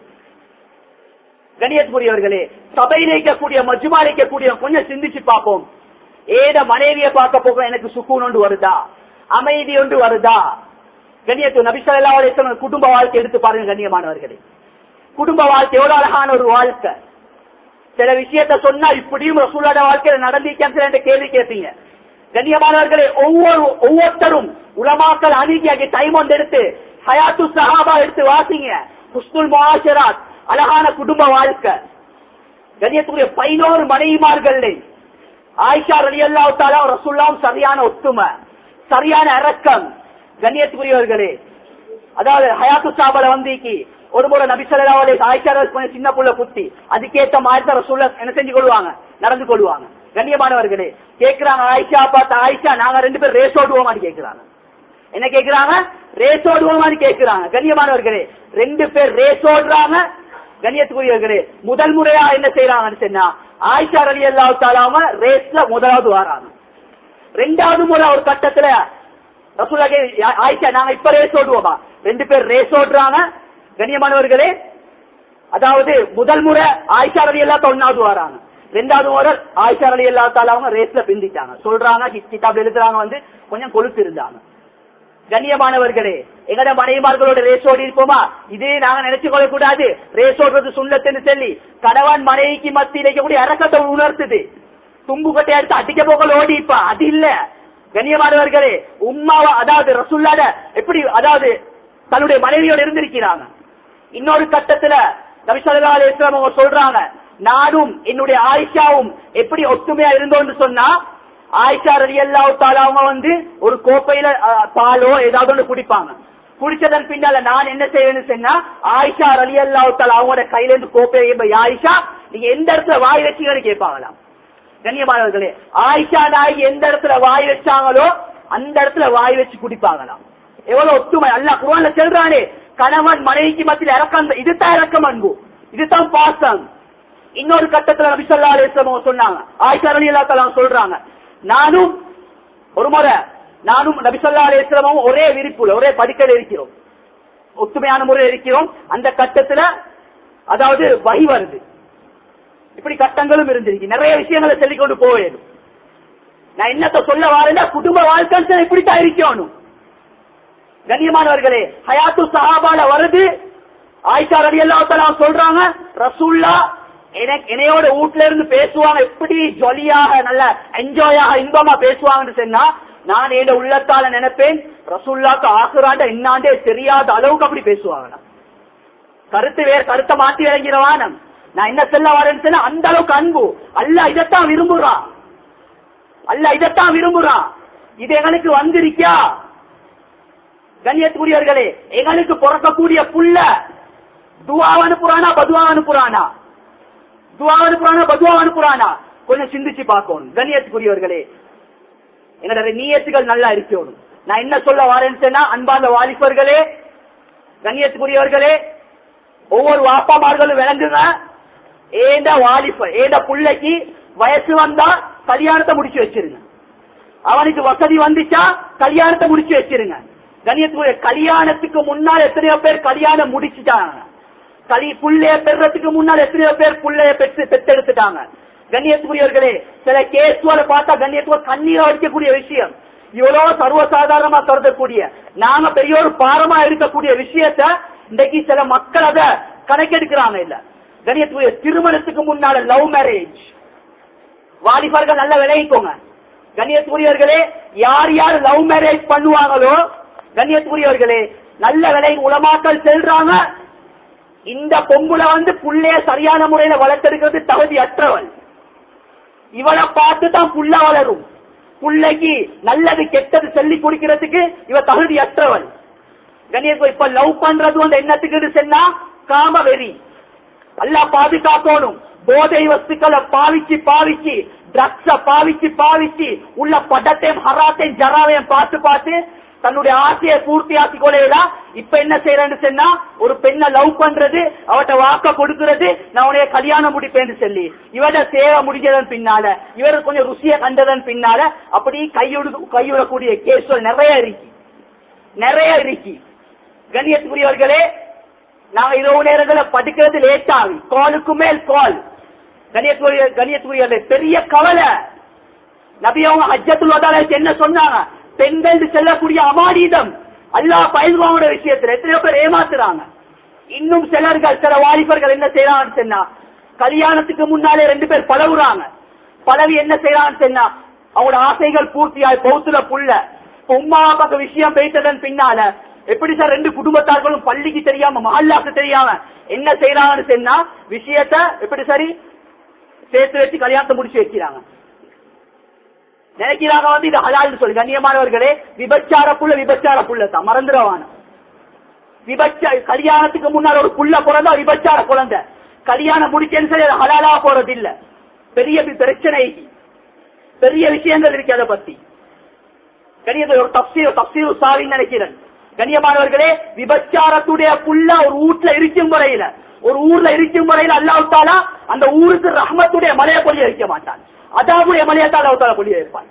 கணியத்துக்குரியவர்களே சபையில் இருக்கக்கூடிய மஜ்மா இருக்கக்கூடிய கொஞ்சம் சிந்திச்சு பார்ப்போம் ஏத மனைவியை பார்க்க போக எனக்கு சுக்கூன் ஒன்று வருதா அமைதி ஒன்று வருதா கண்ணியத்து நபிசல்லா குடும்ப வாழ்க்கை எடுத்து பாருங்க கண்ணியமானவர்களே குடும்ப வாழ்க்கை எவ்வளவு அழகான ஒரு வாழ்க்கை சில விஷயத்த சொன்னா இப்படியும் ரசூலோட வாழ்க்கையில நடந்திருக்கேன் கேள்வி கேட்பீங்க கண்ணியமானவர்களே ஒவ்வொரு ஒவ்வொருத்தரும் உலமாக்கள் அணுகி டைம் ஒன்று எடுத்து ஹயாத்து சஹாபா எடுத்து வாசிங்க குஸ்துல் முஹாஷராத் அழகான குடும்ப வாழ்க்கை கண்ணியத்துக்குரிய பதினோரு மனைவிமார்கள் ஆயிஷா ரலி அல்லாவுத்தாலா ரசுல்லாம் சரியான ஒத்துமை சரியான இறக்கம் கண்ணியத்துக்குரியவர்களே அதாவது ஹயாத்து சாபல வந்திக்கு ஒரு முறை நபிசல்லாவலே ஆயிஷா கொஞ்சம் சின்ன புள்ள குத்தி அதுக்கேற்ற மாதிரி தான் ரசூல்ல என்ன செஞ்சு கொள்வாங்க நடந்து கொள்வாங்க கண்ணியமானவர்களே கேக்குறாங்க ஆயிஷா பார்த்து ஆயிஷா நாங்க ரெண்டு பேரும் ரேஸ் ஓடுவோமான்னு கேக்குறாங்க என்ன கேக்குறாங்க ரேஸ் ஓடுவோமான்னு கேக்குறாங்க கண்ணியமானவர்களே ரெண்டு பேர் ரேஸ் ஓடுறாங்க கண்ணியத்துக்குரியவர்களே முதல் முறையா என்ன செய்யறாங்கன்னு சொன்னா ஆயிஷா அலி அல்லாவுத்தாலாம ரேஸ்ல முதலாவது வராங்க ரெண்டாவது முறை ஒரு கட்டத்துல ரசூலா ஆயிஷா நாங்க இப்ப ரேஸ் ஓடுவோமா ரெண்டு பேர் ரேஸ் ஓடுறாங்க கண்ணியமானவர்களே அதாவது முதல் முறை ஆயிஷா அலி எல்லாத்த ஒன்னாவது வராங்க ரெண்டாவது முறை ஆயிஷா அலி அல்லாத்தால அவங்க ரேஸ்ல பிந்திட்டாங்க சொல்றாங்க கிதாப்ல எழுதுறாங்க வந்து கொஞ்சம் கொழுத்து இருந்தாங்க கண்ணியமானவர்களே எங்கட மனைவிமார்களோட ரேஸ் ஓடி இருப்போமா இது நாங்க நினைச்சு கொள்ள கூடாது ரேஸ் ஓடுறது சுண்ணத்துன்னு சொல்லி கணவன் மனைவிக்கு மத்தியில் இருக்கக்கூடிய அரக்கத்தை உணர்த்துது தும்பு கட்டை எடுத்து அடிக்க போக்கல் ஓடிப்பா அது இல்ல கண்ணியமானவர்களே உம்மாவா அதாவது ரசுல்லாட எப்படி அதாவது தன்னுடைய மனைவியோட இருந்திருக்கிறாங்க இன்னொரு கட்டத்துல நபிசல்லா அலிஸ்லாம் அவங்க சொல்றாங்க நானும் என்னுடைய ஆயிஷாவும் எப்படி ஒத்துமையா இருந்தோம்னு சொன்னா ஆயிஷா ரலி அல்லாவுத்தால அவங்க வந்து ஒரு கோப்பையில பாலோ ஏதாவது ஒன்று குடிப்பாங்க குடிச்சதன் பின்னால நான் என்ன செய்வேன்னு சொன்னா ஆயிஷா ரலி அல்லாவுத்தால அவங்களோட கையில இருந்து கோப்பையை ஆயிஷா நீங்க எந்த இடத்துல வாய் வச்சீங்கன்னு கேட்பாங்களாம் கண்ணியமானவர்களே ஆயிஷா நாயகி எந்த இடத்துல வாய் வச்சாங்களோ அந்த இடத்துல வாய் வச்சு குடிப்பாங்களாம் எவ்வளவு ஒத்துமை அல்ல குரான்ல சொல்றானே கணவன் மனைவிக்கு மத்தியில் இறக்கம் இதுதான் இறக்கம் அன்பு இதுதான் பாசம் இன்னொரு கட்டத்துல நபிசல்லா அலிஸ்லாம் சொன்னாங்க ஆயிஷா அலி அல்லா சொல்றாங்க நானும் ஒரு முறை நானும் நபிசல்லா அலிஸ்லாமும் ஒரே விரிப்புல ஒரே படிக்கல இருக்கிறோம் ஒத்துமையான முறையில் இருக்கிறோம் அந்த கட்டத்துல அதாவது வகி வருது இப்படி கட்டங்களும் இருந்திருக்கு நிறைய விஷயங்களை சொல்லிக் கொண்டு போவேன் நான் என்னத்த சொல்ல வரேன்னா குடும்ப வாழ்க்கை இப்படித்தான் இருக்கணும் கண்ணியமானவர்களே ஹயாத்து சஹாபால வருது ஆயிஷா ரடி அல்லா சொல்றாங்க ரசூல்லா என்னையோட வீட்டுல இருந்து பேசுவாங்க எப்படி ஜொலியாக நல்ல என்ஜாயாக இன்பமா பேசுவாங்கன்னு சொன்னா நான் என் உள்ளத்தால நினைப்பேன் ரசூல்லாக்கு ஆசுராண்ட என்னாண்டே தெரியாத அளவுக்கு அப்படி பேசுவாங்க கருத்து வேற கருத்தை மாத்தி இறங்கிறவானம் நான் என்ன சொல்ல வரேன்னு சொன்னா அந்த அளவுக்கு அன்பு அல்ல இதைத்தான் விரும்புறான் அல்ல இதைத்தான் விரும்புறான் இது எங்களுக்கு வந்திருக்கா கண்ணியத்துக்குரியவர்களே எங்களுக்கு பிறக்கக்கூடிய புள்ள துவா அனுப்புறானா பதுவா அனுப்புறானா துவா அனுப்புறானா பதுவா அனுப்புறானா கொஞ்சம் சிந்திச்சு பார்க்கணும் கண்ணியத்துக்குரியவர்களே எங்களோட நீயத்துகள் நல்லா இருக்கணும் நான் என்ன சொல்ல வரேன்னு சொன்னா அன்பார்ந்த வாலிபர்களே கண்ணியத்துக்குரியவர்களே ஒவ்வொரு வாப்பாமார்களும் விளங்குங்க ஏண்ட வாலிபர் ஏண்ட புள்ளைக்கு வயசு வந்தா கல்யாணத்தை முடிச்சு வச்சிருங்க அவனுக்கு வசதி வந்துச்சா கல்யாணத்தை முடிச்சு வச்சிருங்க கண்ணியத்துக்குரிய கல்யாணத்துக்கு முன்னால் எத்தனையோ பேர் கல்யாணம் முடிச்சுட்டாங்க கலி புள்ளைய பெறதுக்கு முன்னால் எத்தனையோ பேர் புள்ளைய பெற்று பெற்றெடுத்துட்டாங்க கண்ணியத்துக்குரியவர்களே சில கேஸ்களை பார்த்தா கண்ணியத்துவ கண்ணீர் அடிக்கக்கூடிய விஷயம் இவ்வளவு சர்வசாதாரணமா கருதக்கூடிய நாம பெரிய ஒரு பாரமா இருக்கக்கூடிய விஷயத்த இன்றைக்கு சில மக்கள் அத கணக்கெடுக்கிறாங்க இல்ல கண்ணியத்துக்குரிய திருமணத்துக்கு முன்னால லவ் மேரேஜ் வாலிபர்கள் நல்ல விளைவிக்கோங்க கண்ணியத்துக்குரியவர்களே யார் யார் லவ் மேரேஜ் பண்ணுவாங்களோ கண்ணியத்துக்குரியவர்களே நல்ல விலை உலமாக்கள் செல்றாங்க இந்த பொம்புல வந்து புள்ளைய சரியான முறையில வளர்த்தெடுக்கிறது தகுதி அற்றவள் இவளை பார்த்து தான் புள்ள வளரும் புள்ளைக்கு நல்லது கெட்டது சொல்லி குடிக்கிறதுக்கு இவ தகுதி அற்றவள் கண்ணியத்துக்கு இப்ப லவ் பண்றது வந்து என்னத்துக்கு சொன்னா காம வெறி அல்லா பாதுகாக்கணும் போதை வஸ்துக்களை பாவிச்சு பாவிச்சு ட்ரக்ஸ பாவிச்சு பாவிச்சு உள்ள படத்தையும் ஹராத்தையும் ஜராவையும் பார்த்து பார்த்து தன்னுடைய ஆசையை பூர்த்தி ஆக்கி கொள்ளையிலாம் இப்ப என்ன செய்யறேன்னு சொன்னா ஒரு பெண்ணை லவ் பண்றது அவட்ட வாக்க கொடுக்கிறது நான் உடைய கல்யாணம் முடிப்பேன்னு சொல்லி இவட சேவை முடிஞ்சதன் பின்னால இவர் கொஞ்சம் ருசிய கண்டதன் பின்னால அப்படி கையுடு கையுடக்கூடிய கேஸ்கள் நிறைய இருக்கு நிறைய இருக்கு கண்ணியத்துக்குரியவர்களே நாங்க இரவு நேரங்களை படிக்கிறது லேட் ஆகும் காலுக்கு மேல் கால் கண்ணியத்துக்குரிய கண்ணியத்துக்குரிய பெரிய கவலை நபி அவங்க ஹஜ்ஜத்துல் வதால என்ன சொன்னாங்க பெண்கள் செல்லக்கூடிய அமானிதம் அல்லா பயில்வாவோட விஷயத்துல எத்தனையோ பேர் ஏமாத்துறாங்க இன்னும் சிலர்கள் சில வாலிபர்கள் என்ன செய்யறாங்கன்னு சொன்னா கல்யாணத்துக்கு முன்னாலே ரெண்டு பேர் பழகுறாங்க பழவி என்ன செய்யறான்னு சொன்னா அவங்களோட ஆசைகள் பூர்த்தியாய் பௌத்துல புள்ள உமா பக்க விஷயம் பேசிட்டதன் பின்னால எப்படி சார் ரெண்டு குடும்பத்தார்களும் பள்ளிக்கு தெரியாம மஹல்லாக்கு தெரியாம என்ன செய்யறாங்கன்னு சொன்னா விஷயத்த எப்படி சரி சேர்த்து வச்சு கல்யாணத்தை முடிச்சு வைக்கிறாங்க நினைக்கிறாங்க வந்து இது ஹலால்னு சொல்லி கண்ணியமானவர்களே விபச்சார புள்ள விபச்சார புள்ள தான் மறந்துடவான விபச்ச கல்யாணத்துக்கு முன்னால் ஒரு புள்ள பிறந்தா விபச்சார குழந்தை கல்யாணம் முடிச்சேன்னு சொல்லி அது ஹலாலா போறது இல்ல பெரிய பிரச்சனை பெரிய விஷயங்கள் இருக்கு அதை பத்தி கண்ணியத்தில் ஒரு தப்சீர் தப்சீர் சாவின்னு நினைக்கிறேன் கண்ணியமானவர்களே விபச்சாரத்துடைய புள்ள ஒரு வீட்டுல இருக்கும் முறையில ஒரு ஊர்ல இருக்கும் முறையில அல்லாவிட்டாலா அந்த ஊருக்கு ரஹ்மத்துடைய மலையை பொழிய வைக்க மாட்டான் அதாவுடைய மலையத்தால் அல்லாவுத்தால பொழிய வைப்பான்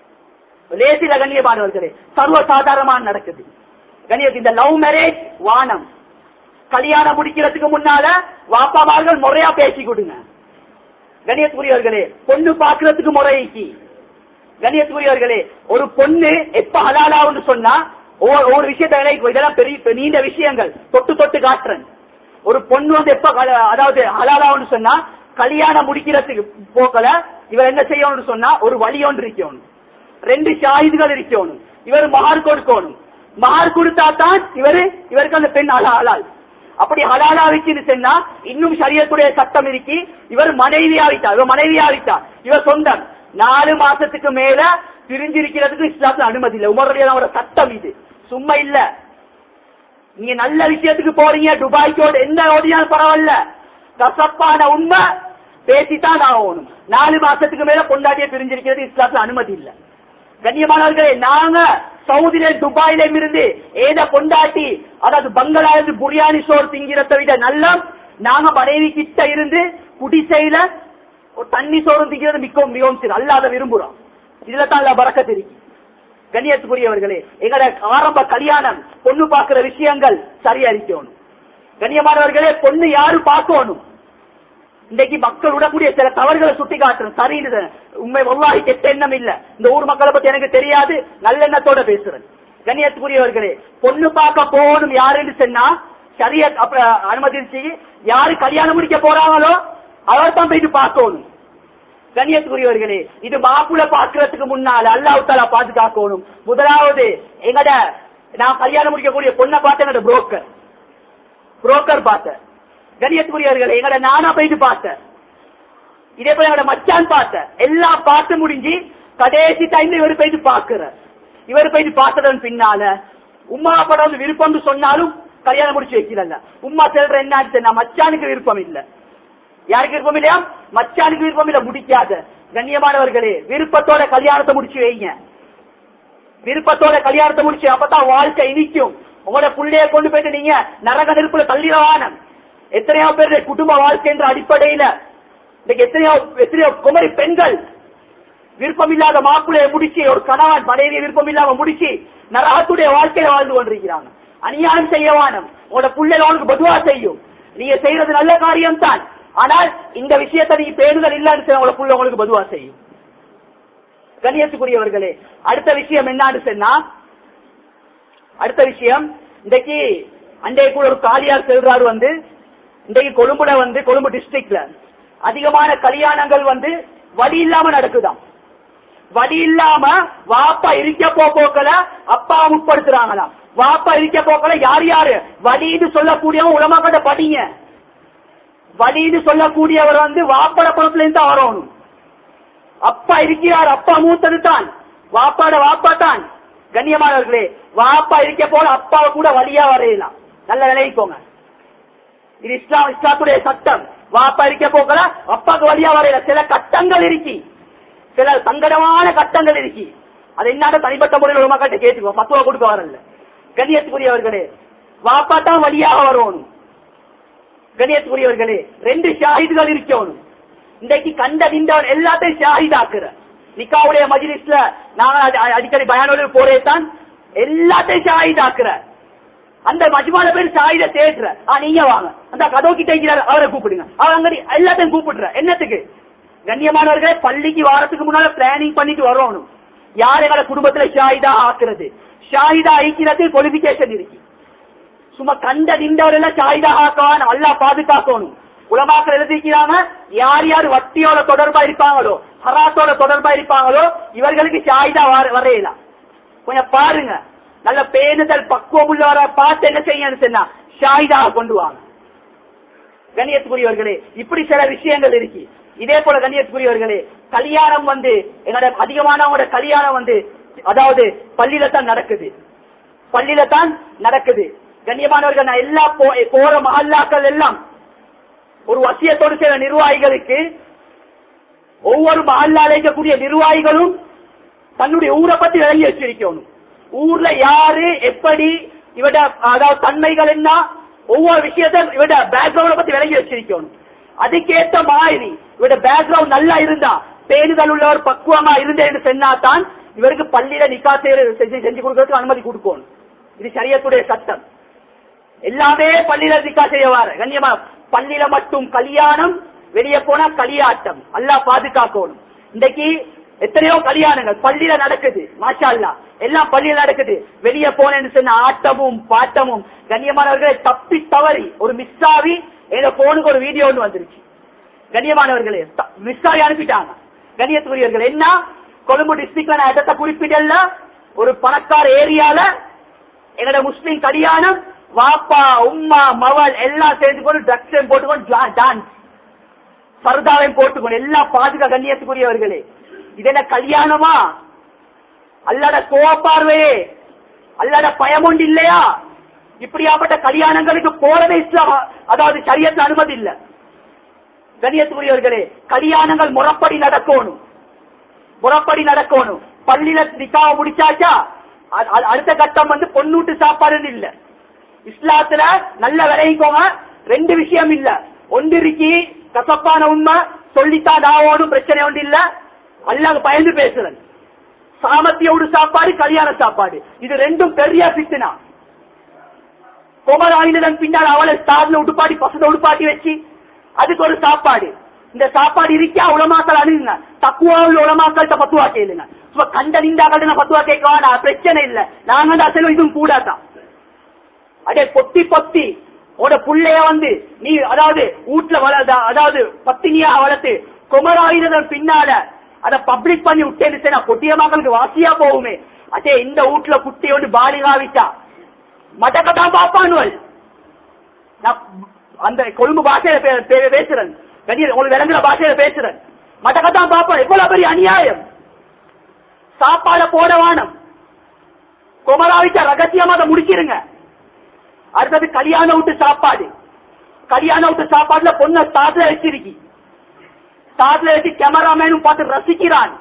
லேசில கண்ணியமானவர்களே சர்வ சாதாரணமான நடக்குது கண்ணியத்து இந்த லவ் மேரேஜ் வானம் கல்யாணம் முடிக்கிறதுக்கு முன்னால வாப்பாமார்கள் முறையா பேசி கொடுங்க கண்ணியத்துக்குரியவர்களே பொண்ணு பாக்குறதுக்கு முறைக்கு கண்ணியத்துக்குரியவர்களே ஒரு பொண்ணு எப்ப ஹலாலாவுன்னு சொன்னா ஒவ்வொரு ஒவ்வொரு விஷயத்தை விளைவிக்கும். இதெல்லாம் பெரிய பெரிய நீண்ட விஷயங்கள் தொட்டு தொட்டு காட்டுறேன் ஒரு பொண்ணு வந்து எப்ப கல- அதாவது ஹலாலாவுன்னு சொன்னா கல்யாணம் முடிக்கிறதுக்கு போக்கல இவர் என்ன செய்யணும்னு சொன்னா ஒரு வழி ஒன்று இருக்கணும் ரெண்டு ஷாஹிதுகள் இருக்கணும் இவர் மகார் கொடுக்கணும் மகார் கொடுத்தா தான் இவரு இவருக்கு அந்த பெண் ஹலா- ஹலால் அப்படி ஹலாலா வச்சுன்னு சொன்னா இன்னும் சரியத்துடைய சட்டம் இருக்கு இவர் மனைவியாவிட்டார் இவர் மனைவியாவிட்டார் இவர் சொந்தம் நாலு மாசத்துக்கு மேல பிரிஞ்சிருக்கிறதுக்கு இஸ்லாத்துல அனுமதி இல்லை உமருடைய சட்டம் இது சும்மா இல்ல நீங்க நல்ல விஷயத்துக்கு போறீங்க துபாய்க்கோட எந்த ஓடினாலும் பரவாயில்ல கசப்பான உண்மை பேசித்தான் ஆகணும் நாலு மாசத்துக்கு மேல கொண்டாடிய பிரிஞ்சிருக்கிறது இஸ்லாத்துல அனுமதி இல்ல கண்ணியமானவர்களே நாங்க சவுதியில துபாயில இருந்து ஏத கொண்டாட்டி அதாவது பங்களா இருந்து புரியாணி சோறு திங்கிறத விட நல்ல நாங்க மனைவி கிட்ட இருந்து குடிசையில ஒரு தண்ணி சோறு திங்கிறது மிகவும் மிகவும் சிறு அல்லாத விரும்புறோம் இதுல தான் அல்ல பறக்கத்து இருக்கு கண்ணியத்துக்குரியவர்களே எங்கட ஆரம்ப கல்யாணம் பொண்ணு பார்க்கிற விஷயங்கள் சரியா இருக்கணும் கண்ணியமானவர்களே பொண்ணு யாரு பார்க்கணும் இன்றைக்கு மக்கள் விடக்கூடிய சில தவறுகளை சுட்டி காட்டுறோம் சரின்னு உண்மை ஒருவாகி கெட்ட எண்ணம் இல்ல இந்த ஊர் மக்களை பத்தி எனக்கு தெரியாது நல்லெண்ணத்தோட பேசுறேன் கண்ணியத்துக்குரியவர்களே பொண்ணு பார்க்க போகணும் யாருன்னு சொன்னா சரிய அனுமதிச்சு யாரு கல்யாணம் முடிக்க போறாங்களோ அவர் தான் போயிட்டு பார்க்கணும் கண்ணியத்துக்குரியவர்களே இது மாப்பிள்ள பாக்குறதுக்கு முன்னால அல்லாஹால பாதுகாக்கணும் முதலாவது எங்கட நான் கல்யாணம் முடிக்கக்கூடிய பொண்ணை பார்த்து எங்கட புரோக்கர் புரோக்கர் பார்த்தேன் கண்ணியத்துக்குரியவர்களே எங்கட நானா போயிட்டு பார்த்தேன் இதே போல எங்கட மச்சான் பார்த்தேன் எல்லாம் பார்த்து முடிஞ்சு கடைசி டைம்ல இவர் போயிட்டு பாக்குற இவர் போயிட்டு பார்த்ததன் பின்னால உமா படம் வந்து விருப்பம்னு சொன்னாலும் கல்யாணம் முடிச்சு வைக்கல உமா செல்ற என்ன மச்சானுக்கு விருப்பம் இல்ல யாருக்கு விருப்பம் இல்லையா மச்சானுக்கு விருப்பம் இல்ல முடிக்காத கண்ணியமானவர்களே விருப்பத்தோட கல்யாணத்தை முடிச்சு வைங்க விருப்பத்தோட கல்யாணத்தை முடிச்சு அப்பதான் வாழ்க்கை இனிக்கும் உங்களோட புள்ளைய கொண்டு போயிட்டு நீங்க நரக நெருப்புல தள்ளிடவான எத்தனையோ பேர் குடும்ப வாழ்க்கை என்ற அடிப்படையில இன்னைக்கு எத்தனையோ எத்தனையோ குமரி பெண்கள் விருப்பம் இல்லாத மாப்பிள்ளைய முடிச்சு ஒரு கணவன் மனைவி விருப்பம் இல்லாம முடிச்சு நரகத்துடைய வாழ்க்கையில வாழ்ந்து கொண்டிருக்கிறாங்க அநியாயம் செய்யவானம் உங்களோட பிள்ளைகள் அவனுக்கு பதுவா செய்யும் நீங்க செய்யறது நல்ல காரியம் தான் ஆனால் இந்த விஷயத்தை நீங்க பேணுதல் இல்லைன்னு சொல்லி உங்களோட புள்ள உங்களுக்கு பதுவா செய்யும் கண்ணியத்துக்குரியவர்களே அடுத்த விஷயம் என்னன்னு சொன்னா அடுத்த விஷயம் இன்றைக்கு அன்றைய கூட ஒரு காலியார் செல்றாரு வந்து இன்றைக்கு கொழும்புல வந்து கொழும்பு டிஸ்ட்ரிக்ட்ல அதிகமான கல்யாணங்கள் வந்து வழி இல்லாம நடக்குதாம் வழி இல்லாம வாப்பா இருக்க போ போக்கல அப்பா முற்படுத்துறாங்களாம் வாப்பா இருக்க போக்கல யார் யாரு வழின்னு சொல்லக்கூடியவன் உலமாக்கிட்ட படிங்க வழின்னு சொல்லக்கூடியவர் வந்து வாப்பட குளத்துல இருந்து தான் வரணும் அப்பா இருக்கிறார் அப்பா மூத்தது தான் வாப்பாட வாப்பா தான் கண்ணியமானவர்களே வாப்பா இருக்க போல அப்பாவை கூட வழியா வரையலாம் நல்ல விளைவிக்கோங்க இது இஸ்லாம் இஸ்லாத்துடைய சட்டம் வாப்பா இருக்க போக்கல அப்பாக்கு வழியா வரையல சில கட்டங்கள் இருக்கு சில சங்கடமான கட்டங்கள் இருக்கு அது என்னடா தனிப்பட்ட முறையில் ஒரு மக்கள்கிட்ட கேட்டுக்கோ பத்துவா கொடுக்க வரல கண்ணியத்துக்குரியவர்களே வாப்பா தான் வழியாக வரணும் கண்ணியத்துக்குரியவர்களே ரெண்டு ஷாஹிதுகள் இருக்கணும் இன்றைக்கு கண்ட நின்றவன் எல்லாத்தையும் ஷாஹிதாக்குற நிக்காவுடைய மஜிலிஸ்ல நாங்க அடி- அடிக்கடி பயானோடு போறே தான் எல்லாத்தையும் ஷாஹிதாக்குற அந்த மஜ்மால பேர் ஷாஹித தேடுற ஆ நீங்க வாங்க அந்த கதவு கிட்ட இருக்கிறார் அவரை கூப்பிடுங்க அவர் அங்க எல்லாத்தையும் கூப்பிடுற என்னத்துக்கு கண்ணியமானவர்களே பள்ளிக்கு வாரத்துக்கு முன்னால பிளானிங் பண்ணிட்டு வரணும் யார் எங்களை குடும்பத்துல ஷாஹிதா ஆக்குறது ஷாஹிதா ஆக்கிறது குவாலிபிகேஷன் இருக்கு சும்மா கண்ட நின்றவரெல்லாம் ஷாஹிதா ஆக்கவான் நல்லா பாதுகாக்கணும் உலமாக்கள் எழுதிக்கிறாங்க யார் யார் வட்டியோட தொடர்பா இருப்பாங்களோ ஹராத்தோட தொடர்பா இருப்பாங்களோ இவர்களுக்கு ஷாஹிதா வர- வரையலாம் கொஞ்சம் பாருங்க நல்ல பேணுதல் பக்குவம் உள்ளவரை பார்த்து என்ன செய்யுங்கன்னு சொன்னா ஷாஹிதா கொண்டு வாங்க கண்ணியத்துக்குரியவர்களே இப்படி சில விஷயங்கள் இருக்கு இதே போல கண்ணியத்துக்குரியவர்களே கல்யாணம் வந்து என்னோட அதிகமானவங்களோட கல்யாணம் வந்து அதாவது பள்ளியில தான் நடக்குது பள்ளியில தான் நடக்குது கண்ணியமானவர்கள் நான் எல்லா போ- போற மஹல்லாக்கள் எல்லாம் ஒரு வசியத்தோடு செய்த நிர்வாகிகளுக்கு ஒவ்வொரு மஹல்லால இருக்கக்கூடிய நிர்வாகிகளும் தன்னுடைய ஊரை பத்தி விளங்கி வச்சிருக்கணும் ஊர்ல யாரு எப்படி இவட அதாவது தன்மைகள் என்ன ஒவ்வொரு விஷயத்த இவட பேக்ரவுண்ட பத்தி விளங்கி வச்சிருக்கணும் அதுக்கேத்த மாதிரி இவட பேக்ரவுண்ட் நல்லா இருந்தா பேணுதல் உள்ளவர் பக்குவமா இருந்தேன்னு சொன்னா தான் இவருக்கு பள்ளியில நிக்கா செய்ய- செஞ்சு செஞ்சு கொடுக்கறதுக்கு அனுமதி கொடுக்கணும் இது சரியத்துடைய சட்டம் எல்லாமே பள்ளியில நிக்கா செய்யவாரு கண்ணியமா பள்ளியில மட்டும் கல்யாணம் வெளியே போனா களியாட்டம் அல்லாஹ் பாதுகாக்கணும் இன்னைக்கு எத்தனையோ கல்யாணங்கள் பள்ளியில நடக்குது மாஷா அல்லாஹ் எல்லாம் பள்ளியில நடக்குது வெளியே போனேன்னு சொன்ன ஆட்டமும் பாட்டமும் கண்ணியமானவர்களே தப்பி தவறி ஒரு மிஸ் ஆகி எங்க போனுக்கு ஒரு வீடியோ ஒன்று வந்துருச்சு கண்ணியமானவர்களே மிஸ் ஆகி அனுப்பிட்டாங்க கண்ணியத்துக்குரியவர்கள் என்ன கொழும்பு டிஸ்ட்ரிக்ட்ல நான் இடத்தை குறிப்பிடல ஒரு பணக்கார ஏரியால எங்களோட முஸ்லீம் கல்யாணம் வாப்பா உம்மா மவள் எல்லாம் சேர்ந்து கொண்டு ட்ரக்ஸையும் போட்டுக்கொண்டு டான்ஸ் சர்தாவையும் போட்டுக்கொண்டு எல்லாம் பாதுகா கண்ணியத்துக்குரியவர்களே இது என்ன கல்யாணமா அல்லாட கோவப்பார்வையே அல்லாட பயம் உண்டு இல்லையா இப்படியாப்பட்ட கல்யாணங்களுக்கு போறதே இஸ்லாம் அதாவது சரியத்துல அனுமதி இல்ல கண்ணியத்துக்குரியவர்களே கல்யாணங்கள் முறப்படி நடக்கணும் முறப்படி நடக்கணும் பள்ளியில நிக்காவ முடிச்சாச்சா அ- அ- அடுத்த கட்டம் வந்து பொண்ணூட்டு சாப்பாடுன்னு இல்ல இஸ்லாத்துல நல்ல விளைவிக்கோங்க ரெண்டு விஷயம் இல்ல ஒன்று இருக்கி கசப்பான உண்மை சொல்லித்தான் ஆகணும் பிரச்சனை ஒன்று இல்ல அல்லாஹ் பயந்து பேசுறேன் சாமத்தியோடு சாப்பாடு கல்யாண சாப்பாடு இது ரெண்டும் பெரிய பித்துனா குமராயினதன் பின்னால் அவளை ஸ்டார்ல உடுப்பாட்டி பசங்க உடுப்பாட்டி வச்சு அதுக்கு ஒரு சாப்பாடு இந்த சாப்பாடு இருக்கா உலமாக்கள் அணுகுங்க தக்குவா உள்ள உலமாக்கள்கிட்ட பத்துவா கேளுங்க சும்மா கண்ட நின்றாங்க பத்துவா கேட்க வேணாம் பிரச்சனை இல்ல நாங்க தான் செலவு இதுவும் கூடாதான் அடே பொத்தி பொத்தி உட புள்ளைய வந்து நீ அதாவது வீட்டுல வளர்ந்த அதாவது பத்தினியா வளர்த்து குமராயிரதன் பின்னால அத பப்ளிக் பண்ணி விட்டேன்னு சொன்னா பொட்டிய மக்களுக்கு வாசியா போகுமே அதே இந்த வீட்டுல குட்டி வந்து பாலிகாவிட்டா மதக்கதான் பாப்பானுவல் நான் அந்த கொழும்பு பாஷையில பே- பே- பேசுறேன் கண்ணீர் உங்களுக்கு விளங்குற பாஷையில பேசுறேன் மதக்கத்தான் பாப்போம் எவ்வளவு பெரிய அநியாயம் சாப்பாட போட வானம் குமராவிட்ட ரகசியமா அதை முடிச்சிருங்க அடுத்தது கல்யாண விட்டு சாப்பாடு கல்யாண விட்டு சாப்பாடுல பொண்ண தாத்துல வச்சிருக்கி தாத்துல வச்சு கேமராமேனும் பார்த்து ரசிக்கிறான்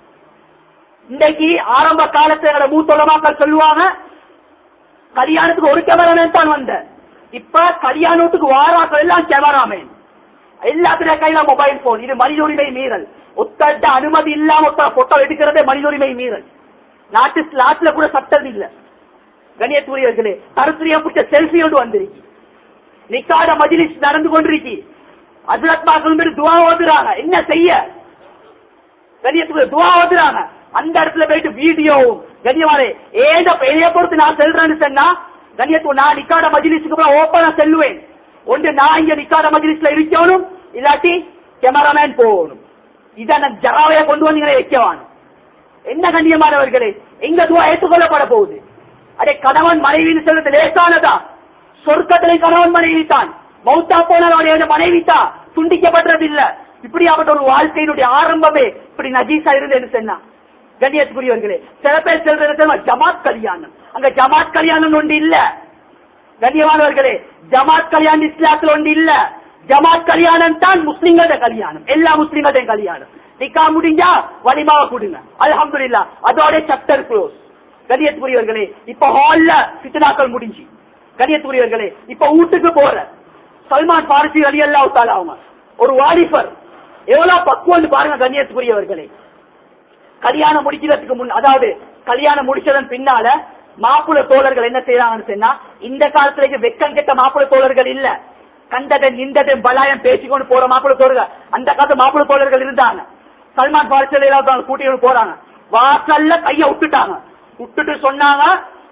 இன்னைக்கு ஆரம்ப காலத்துல எங்களோட மூத்தொலமாக்கள் சொல்லுவாங்க கல்யாணத்துக்கு ஒரு கேமராமேன் தான் வந்த இப்ப கல்யாணத்துக்கு வாராக்கள் எல்லாம் கேமராமேன் எல்லாத்துடைய கையில மொபைல் போன் இது மனித உரிமை மீறல் ஒத்தட்ட அனுமதி இல்லாம ஒத்த போட்டோ எடுக்கிறதே மனித உரிமை மீறல் நாட்டு நாட்டுல கூட சட்டம் இல்ல கண்ணியத்துரியர்களே கருத்துரியா பிடிச்ச செல்ஃபி ஒன்று வந்திருக்கு நிக்காத மஜிலிஸ் நடந்து கொண்டிருக்கு அஜரத் மாக்கள் மீது துவா ஓதுறாங்க என்ன செய்ய கண்ணியத்துக்கு துவா ஓதுறாங்க அந்த இடத்துல போயிட்டு வீடியோவும் கண்ணியமானே ஏத பெரிய பொறுத்து நான் செல்றேன்னு சொன்னா கண்ணியத்து நான் நிக்காத மஜிலிஸுக்கு போய் ஓப்பனா செல்லுவேன் ஒன்று நான் இங்க நிக்காத மஜிலிஸ்ல இருக்கணும் இல்லாட்டி கேமராமேன் போகணும் இதை நான் ஜராவைய கொண்டு வந்தீங்களே வைக்கவான் என்ன கண்ணியமானவர்களே எங்க துவா ஏற்றுக்கொள்ளப்பட போகுது அடே கணவன் மனைவின்னு சொல்றது லேசானதா சொர்க்கத்திலே கணவன் மனைவி தான் மௌத்தா போனால் அவருடைய மனைவி தான் துண்டிக்கப்படுறது இல்ல இப்படியாப்பட்ட ஒரு வாழ்க்கையினுடைய ஆரம்பமே இப்படி நஜீஸா இருந்தேன்னு சொன்னா கண்ணியத்துக்குரியவர்களே சில பேர் செல்றது தெரியுமா? ஜமாத் கல்யாணம் அங்க ஜமாத் கல்யாணம் ஒன்று இல்ல கண்ணியமானவர்களே ஜமாத் கல்யாணம் இஸ்லாத்துல ஒன்று இல்ல ஜமாத் கல்யாணம் தான் முஸ்லிம்களோட கல்யாணம் எல்லா முஸ்லிம்களோட கல்யாணம் நிக்கா முடிஞ்சா வலிமாவை கொடுங்க அல்ஹம்துலில்லா அதோட சப்டர் க்ளோஸ் கண்ணியத்துக்குரியவர்களே இப்ப ஹால்ல சித்தனாக்கள் முடிஞ்சு கண்ணியத்துக்குரியவர்களே இப்ப வீட்டுக்கு போற சல்மான் பாரசி அலி அல்லா அவங்க ஒரு வாலிபர் எவ்வளவு பக்குவம் பாருங்க கண்ணியத்துக்குரியவர்களே கல்யாணம் முடிக்கிறதுக்கு முன் அதாவது கல்யாணம் முடிச்சதன் பின்னால மாப்பிள தோழர்கள் என்ன செய்யறாங்கன்னு சொன்னா இந்த காலத்துல வெக்கம் கெட்ட மாப்பிள தோழர்கள் இல்ல கண்டதன் இந்ததன் பலாயம் பேசிக்கொண்டு போற மாப்பிள தோழர்கள் அந்த காலத்து மாப்பிள தோழர்கள் இருந்தாங்க சல்மான் பாரிசல் கூட்டிட்டு போறாங்க வாசல்ல கைய விட்டுட்டாங்க விட்டுட்டு சொன்னாங்க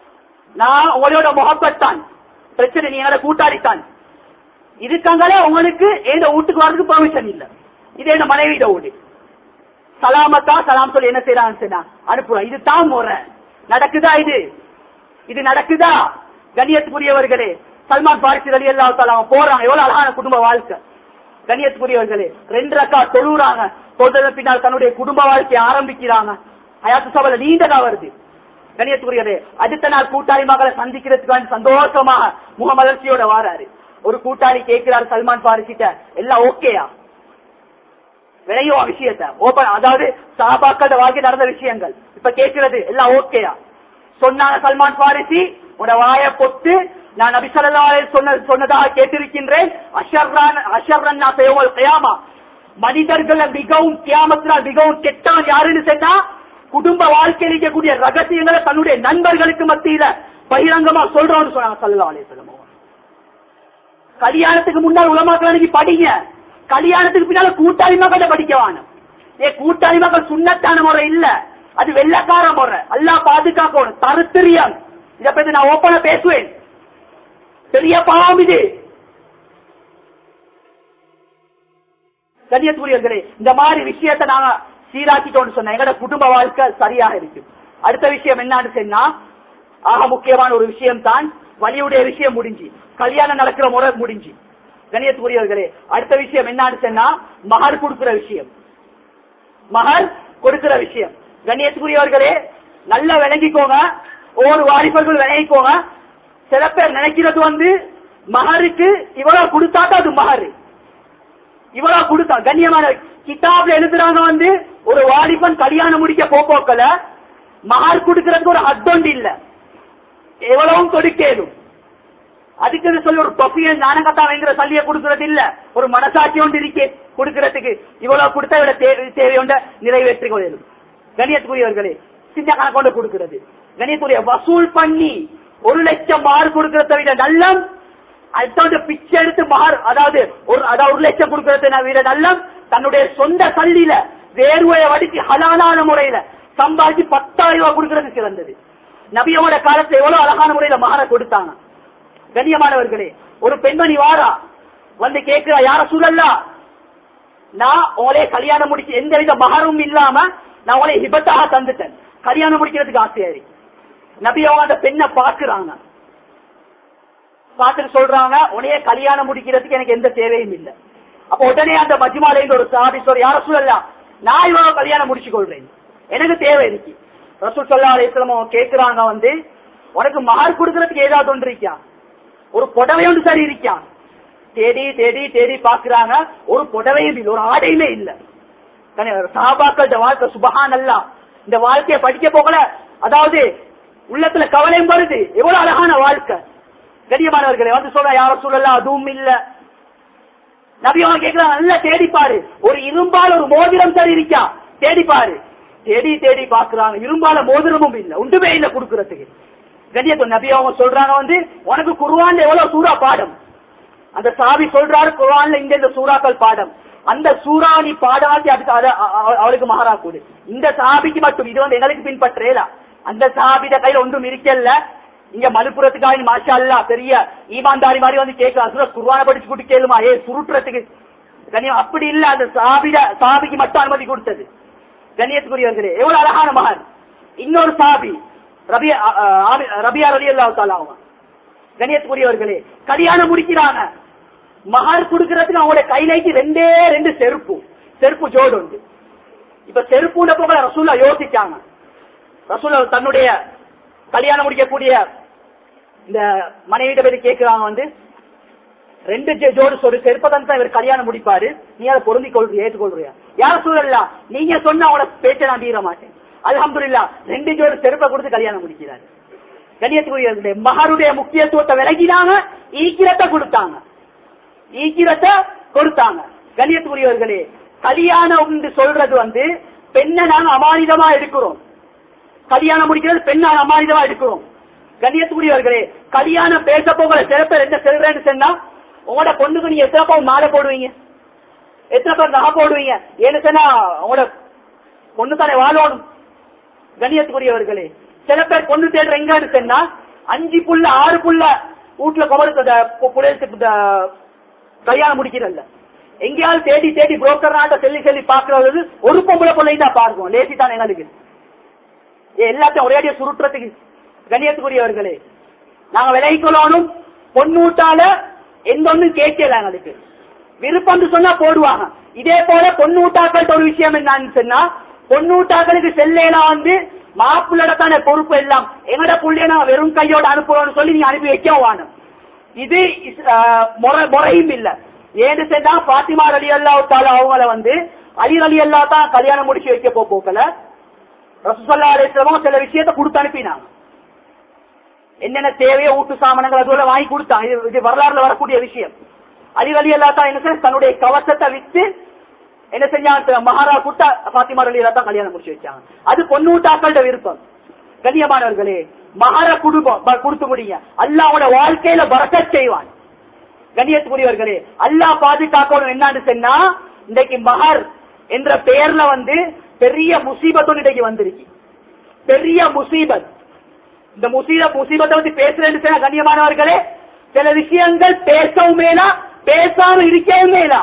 நான் உங்களோட முகப்பத் தான் பிரச்சனை நீ என்னோட கூட்டாளித்தான் இருக்காங்களே உங்களுக்கு எந்த வீட்டுக்கு வரதுக்கு பெர்மிஷன் இல்ல இது என்ன மனைவியிட வீடு சலாமத்தா சலாம் சொல்லி என்ன செய்யறான்னு சொன்னா அனுப்புறோம் இது தான் முறை நடக்குதா இது இது நடக்குதா கண்ணியத்துக்குரியவர்களே சல்மான் பாரிசி அலி அல்லா அவங்க போறாங்க எவ்வளவு அழகான குடும்ப வாழ்க்கை கண்ணியத்துக்குரியவர்களே ரெண்டு ரக்கா தொழுறாங்க தொழுதல் பின்னால் தன்னுடைய குடும்ப வாழ்க்கையை ஆரம்பிக்கிறாங்க அயாத்து சபையில நீண்டதா வருது கண்ணியத்துக்குரியவரே அடுத்த நாள் கூட்டாளி மகளை சந்திக்கிறதுக்கு சந்தோஷமாக முகமலர்ச்சியோட வாராரு ஒரு கூட்டாளி கேட்கிறார் சல்மான் பாரிசிட்ட எல்லாம் ஓகேயா விளையோ விஷயத்த ஓபன் அதாவது சஹாபாக்கள வாழ்க்கை நடந்த விஷயங்கள் இப்ப கேட்கிறது எல்லாம் ஓகேயா சொன்னாங்க சல்மான் பாரிசி உன வாய பொத்து நான் நபி ஸல்லல்லாஹு அலைஹி சொன்ன சொன்னதாக கேட்டிருக்கின்றேன் அஷர்ரான் அஷர்ரன் நாசயோல் கியாமா மனிதர்கள் மிகவும் கியாமத்தினால் மிகவும் கெட்டவன் யாருன்னு சொன்னா குடும்ப வாழ்க்கையில் இருக்கக்கூடிய ரகசியங்களை தன்னுடைய நண்பர்களுக்கு மத்தியில பகிரங்கமா சொல்றோம்னு சொன்னாங்க சல்லா அலிஸ்லம் கல்யாணத்துக்கு முன்னால் உலமாக்கள் அன்னைக்கு படிங்க கல்யாணத்துக்கு பின்னால கூட்டாளி மக்களை படிக்க வேணும் ஏ கூட்டாளி மக்கள் சுண்ணத்தான முறை இல்ல அது வெள்ளக்கார முறை அல்லா பாதுகாக்கணும் தருத்திரியம் இதை பத்தி நான் ஓப்பனா பேசுவேன் பெரிய பாவம் இது கன்னியத்துக்குரியவர்களே இந்த மாதிரி விஷயத்தை நாங்க சீராக்கிட்டோம்னு சொன்ன எங்களோட குடும்ப வாழ்க்கை சரியாக இருக்கும் அடுத்த விஷயம் என்னன்னு சொன்னா ஆக முக்கியமான ஒரு விஷயம் தான் வழியுடைய விஷயம் முடிஞ்சு கல்யாணம் நடக்கிற முறை முடிஞ்சு கணியத்துக்குரியவர்களே அடுத்த விஷயம் என்னன்னு சொன்னா மகர் கொடுக்கிற விஷயம் மகர் கொடுக்கிற விஷயம் கண்ணியத்துக்குரியவர்களே நல்லா விளங்கிக்கோங்க ஒவ்வொரு வாலிபர்கள் விளங்கிக்கோங்க சில பேர் நினைக்கிறது வந்து மகருக்கு இவ்வளவு கொடுத்தாதான் அது மகரு இவ்வளவு கொடுத்தா கண்ணியமான கிதாப்ல எழுதுறாங்க வந்து ஒரு வாலிபன் கல்யாணம் முடிக்க போக்கல மகர் கொடுக்கறதுக்கு ஒரு அத்தொண்டு இல்ல எவ்வளவும் கொடுக்கலும் அதுக்கு சொல்லி ஒரு தொகையை நானகத்தா வைங்கிற சல்லிய கொடுக்கறது இல்ல ஒரு மனசாட்சி ஒன்று இருக்கே கொடுக்கறதுக்கு இவ்வளவு கொடுத்தா இவ்வளவு தேவை தேவையொண்ட நிறைவேற்றிக் கொள்ளும் கணியத்துக்குரியவர்களே சின்ன கணக்கொண்டு கொடுக்கிறது கணியத்துடைய வசூல் பண்ணி ஒரு லட்சம் மாறு கொடுக்கறத விட நல்லம் அடுத்த பிச்சை எடுத்து மாறு அதாவது ஒரு அதாவது ஒரு லட்சம் கொடுக்கறத விட நல்லம் தன்னுடைய சொந்த சல்லியில வேர்வையை வடிச்சு ஹலாலான முறையில சம்பாதிச்சு பத்தாயிரம் ரூபாய் கொடுக்கறது சிறந்தது நபியோட காலத்துல எவ்வளவு அழகான முறையில மகார கொடுத்தாங்க கண்ணியமானவர்களே ஒரு பெண்மணி வாரா வந்து கேட்கிறா யார சூழல்லா நான் உங்களே கல்யாணம் முடிச்சு எந்த வித மகரும் இல்லாம நான் உங்களை ஹிபத்தாக தந்துட்டேன் கல்யாணம் முடிக்கிறதுக்கு ஆசையா இருக்கு நபி அவங்க அந்த பெண்ணை பாக்குறாங்க பார்த்துட்டு சொல்றாங்க உனையே கல்யாணம் முடிக்கிறதுக்கு எனக்கு எந்த தேவையும் இல்லை அப்ப உடனே அந்த மஜ்மால இருந்து ஒரு சாபி சொல்ற யார சூழல்லா நான் இவ்வளவு கல்யாணம் முடிச்சு கொள்றேன் எனக்கு தேவை இருக்கு ரசூல் சல்லா அலிஸ்லாம் அவங்க கேக்குறாங்க வந்து உனக்கு மகார் கொடுக்கறதுக்கு ஏதாவது ஒன்று இருக்கியா ஒரு புடவை ஒன்று சரி இருக்கியா தேடி தேடி தேடி பாக்குறாங்க ஒரு புடவையும் இல்லை ஒரு ஆடையுமே இல்ல சாபாக்கள் வாழ்க்கை சுபஹான் அல்லா இந்த வாழ்க்கையை படிக்க போகல அதாவது உள்ளத்துல கவலையும் வருது எவ்வளவு அழகான வாழ்க்கை கண்ணியமானவர்களே வந்து சொல்ற யாரும் சொல்லலாம் அதுவும் இல்ல நபி அவங்க கேட்கிறாங்க நல்லா தேடி பாரு ஒரு இரும்பால ஒரு மோதிரம் சரி இருக்கா தேடி பாரு தேடி தேடி பாக்குறாங்க இரும்பால மோதிரமும் இல்ல உண்டுமே இல்ல குடுக்கறதுக்கு கண்ணியத்து நபி அவங்க சொல்றாங்க வந்து உனக்கு குருவான் எவ்வளவு சூறா பாடம் அந்த சாவி சொல்றாரு குர்ஆன்ல இந்த இந்த சூறாக்கள் பாடம் அந்த சூறா நீ பாடாத்தி அதுக்கு அத- அ- அ- அவளுக்கு மகாரா கூடு இந்த சாபிக்கு மட்டும் இது வந்து எங்களுக்கு பின்பற்றேலா அந்த சாபிட கையில ஒன்றும் இருக்கல்ல இங்க மலுப்புறத்துக்காக மாஷா அல்லா பெரிய ஈமான்தாரி மாதிரி வந்து கேட்கலாம் சுர குர்வான படிச்சு கூட்டி கேளுமா ஏ சுருட்டுறதுக்கு கண்ணியம் அப்படி இல்ல அந்த சாபிட சாபிக்கு மட்டும் அனுமதி கொடுத்தது கண்ணியத்துக்குரியவர்களே எவ்வளவு அழகான மகன் இன்னொரு சாபி ரபியா அ- அ- ஆமி- ரபியா ரலி அல்லா கண்ணியத்துக்குரியவர்களே கல்யாணம் முடிக்கிறாங்க மகார் கொடுக்கறதுக்கு அவங்களோட கையிலைக்கு ரெண்டே ரெண்டு செருப்பு செருப்பு ஜோடு உண்டு இப்ப செருப்புன்ற போக ரசூல்லா யோசிச்சாங்க ரசூல்லா தன்னுடைய கல்யாணம் முடிக்கக்கூடிய இந்த மனைவிட்ட போய் கேட்கிறாங்க வந்து ரெண்டு ஜே- ஜோடு ஒரு செருப்பை தான் தான் இவர் கல்யாணம் முடிப்பாரு நீ அதை பொருந்தி கொள்றிய ஏற்றுக்கொள்றியா யார சூழலாம் நீங்க சொன்ன அவங்களோட பேச்சை நான் தீர மாட்டேன் அல்ஹம்துலில்லாஹ் ரெண்டு ஜோடு செருப்பை கொடுத்து கல்யாணம் முடிக்கிறாரு கண்ணியத்துக்குரிய மகருடைய முக்கியத்துவத்தை விலகினாங்க ஈக்கிரத்தை கொடுத்தாங்க ஈக்கிரத்தை கொடுத்தாங்க கண்ணியத்துக்குரியவர்களே கல்யாணம் என்று சொல்றது வந்து பெண்ணை நாங்க அமானிதமா எடுக்கிறோம் கல்யாணம் முடிக்கிறது பெண்ணை அமானிதமா எடுக்கிறோம் கண்ணியத்துக்குரியவர்களே கல்யாணம் பேச போகிற சில பேர் என்ன சொல்றேன்னு சொன்னா உங்களோட பொண்ணுக்கு நீங்க எத்தனை பவுன் மாலை போடுவீங்க எத்தனை பேர் நகை போடுவீங்க ஏன்னு சொன்னா உங்களோட பொண்ணு தானே வாழணும் கண்ணியத்துக்குரியவர்களே சில பேர் பொண்ணு தேடுற எங்க இருக்குன்னா அஞ்சு புள்ள ஆறு புள்ள வீட்டுல குமருக்கு புடையத்துக்கு கல்யாணம் முடிக்கிறல்ல எங்கேயாவது தேடி தேடி புரோக்கர் நாட்ட சொல்லி சொல்லி பாக்குறது ஒரு பொம்பளை பிள்ளை தான் பார்க்கும் லேசி தான் எங்களுக்கு ஏ, எல்லாத்தையும் ஒரேடியா சுருட்டுறதுக்கு கண்ணியத்துக்குரியவர்களே நாங்க விலைக்கொள்ளணும் பொண்ணூட்டால எந்த ஒண்ணும் கேட்கல எங்களுக்கு விருப்பம் சொன்னா போடுவாங்க இதே போல பொண்ணூட்டாக்கள்ட்ட ஒரு விஷயம் என்னன்னு சொன்னா பொண்ணூட்டாக்களுக்கு செல்லையெல்லாம் வந்து மாப்பிள்ளோட பொறுப்பு எல்லாம் எங்கட புள்ளைய நாங்க வெறும் கையோட அனுப்புறோம்னு சொல்லி நீங்க அனுப்பி வைக்க வாணும் இது இஸ்- ஆஹ், முறை முறையும் இல்ல ஏன்னு சொன்னா பாத்திமா அலி அல்லா அவங்கள வந்து அலி அலி அல்லா தான் கல்யாணம் முடிச்சு வைக்க போ போக்கல ரசூசல்லா அலிஸ்லமும் சில விஷயத்த கொடுத்து அனுப்பினாங்க என்னென்ன தேவையோ ஊட்டு சாமானங்கள் அதுல வாங்கி கொடுத்தாங்க இது- இது வரலாறுல வரக்கூடிய விஷயம் அலி அலி அல்லா தான் என்ன செய்ய, தன்னுடைய கவசத்தை வித்து என்ன செஞ்சாங்க மகாரா கூட்டா பாத்திமா அலி அல்லா தான் கல்யாணம் முடிச்சு வச்சாங்க அது பொண்ணூட்டாக்களோட விருப்பம் கண்ணியமானவர்களே மகார குடும்பம் ப- கொடுத்து முடியுங்க அல்லாவோட வாழ்க்கையில பறக்கச் செய்வான் கண்ணியத்துக்குரியவர்களே அல்லாஹ் பாதுகாக்கணும் என்னன்னு சொன்னா இன்றைக்கு மகர் என்ற பெயர்ல வந்து பெரிய முசீபத் ஒன்று இன்றைக்கு வந்திருக்கு பெரிய முசீபத் இந்த முசீப முசீபத்தை வந்து பேசுறேன்னு சொன்னா கண்ணியமானவர்களே சில விஷயங்கள் பேசவும் மேலா பேசாம இருக்கவும் மேலா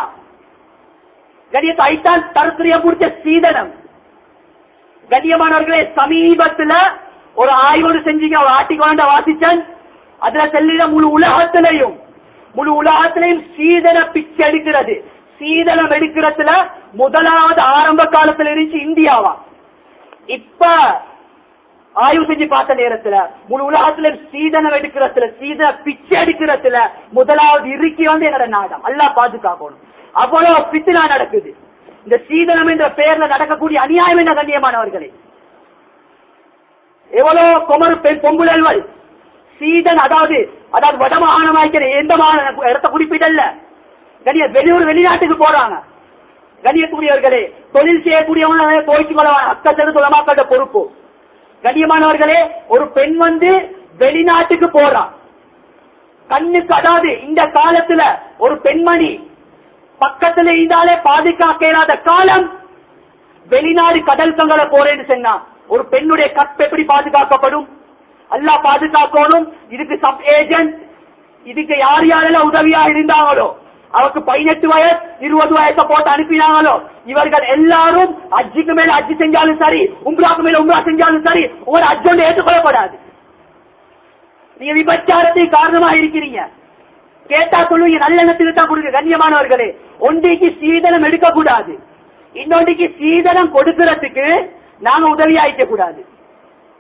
கண்ணியத்தை ஐத்தான் தரத்திரிய முடிச்ச சீதனம் கண்ணியமானவர்களே சமீபத்துல ஒரு ஆய்வோடு செஞ்சீங்க ஒரு ஆட்டிக்கொண்ட வாசிச்சன் அதுல செல்லிட முழு உலகத்திலையும் முழு உலகத்திலையும் சீதன பிச்சை எடுக்கிறது சீதனம் எடுக்கிறதுல முதலாவது ஆரம்ப காலத்துல இருந்துச்சு இந்தியாவா இப்ப ஆய்வு செஞ்சு பார்த்த நேரத்துல முழு உலகத்துல சீதனம் எடுக்கிறதுல சீதன பிச்சை எடுக்கிறதுல முதலாவது இருக்கி வந்து எங்கட நாடம் எல்லாம் பாதுகாக்கணும் அவ்வளவு பித்துனா நடக்குது இந்த சீதனம் என்ற பெயர்ல நடக்கக்கூடிய அநியாயம் என்ன கண்ணியமானவர்களே எவ்வளவு குமரு பெண் பொம்புழல்கள் சீதன் அதாவது அதாவது வடமாகாணமாக்கிற எந்த மாகாண இடத்த குறிப்பிடல கண்ணிய வெளியூர் வெளிநாட்டுக்கு போறாங்க கண்ணியக்கூடியவர்களே தொழில் செய்யக்கூடியவங்க தோய்ச்சி கொள்ள அக்கச்சது துளமாக்கள பொறுப்பு கண்ணியமானவர்களே ஒரு பெண் வந்து வெளிநாட்டுக்கு போறான் கண்ணுக்கு அதாவது இந்த காலத்துல ஒரு பெண்மணி பக்கத்துல இருந்தாலே பாதுகாக்க இயலாத காலம் வெளிநாடு கடல் கங்கல போறேன்னு சொன்னா ஒரு பெண்ணுடைய கற்பு எப்படி பாதுகாக்கப்படும் அல்லாஹ் பாதுகாக்கணும் இதுக்கு சப் ஏஜென்ட் இதுக்கு யார் யாரெல்லாம் உதவியா இருந்தாங்களோ அவருக்கு பதினெட்டு வயசு இருபது வயசை போட்டு அனுப்பினாங்களோ இவர்கள் எல்லாரும் அஜிக்கு மேல அஜி செஞ்சாலும் சரி உம்ராக்கு மேல உம்ரா செஞ்சாலும் சரி ஒரு அஜொண்டு ஏற்றுக்கொள்ளப்படாது நீங்க விபச்சாரத்துக்கு காரணமா இருக்கிறீங்க கேட்டா சொல்லுவீங்க நல்லெண்ணத்துக்கு தான் கொடுங்க கண்ணியமானவர்களே ஒன்றைக்கு சீதனம் எடுக்க கூடாது இன்னொன்றைக்கு சீதனம் கொடுக்கறதுக்கு நாங்க உதவி ஆயிக்க கூடாது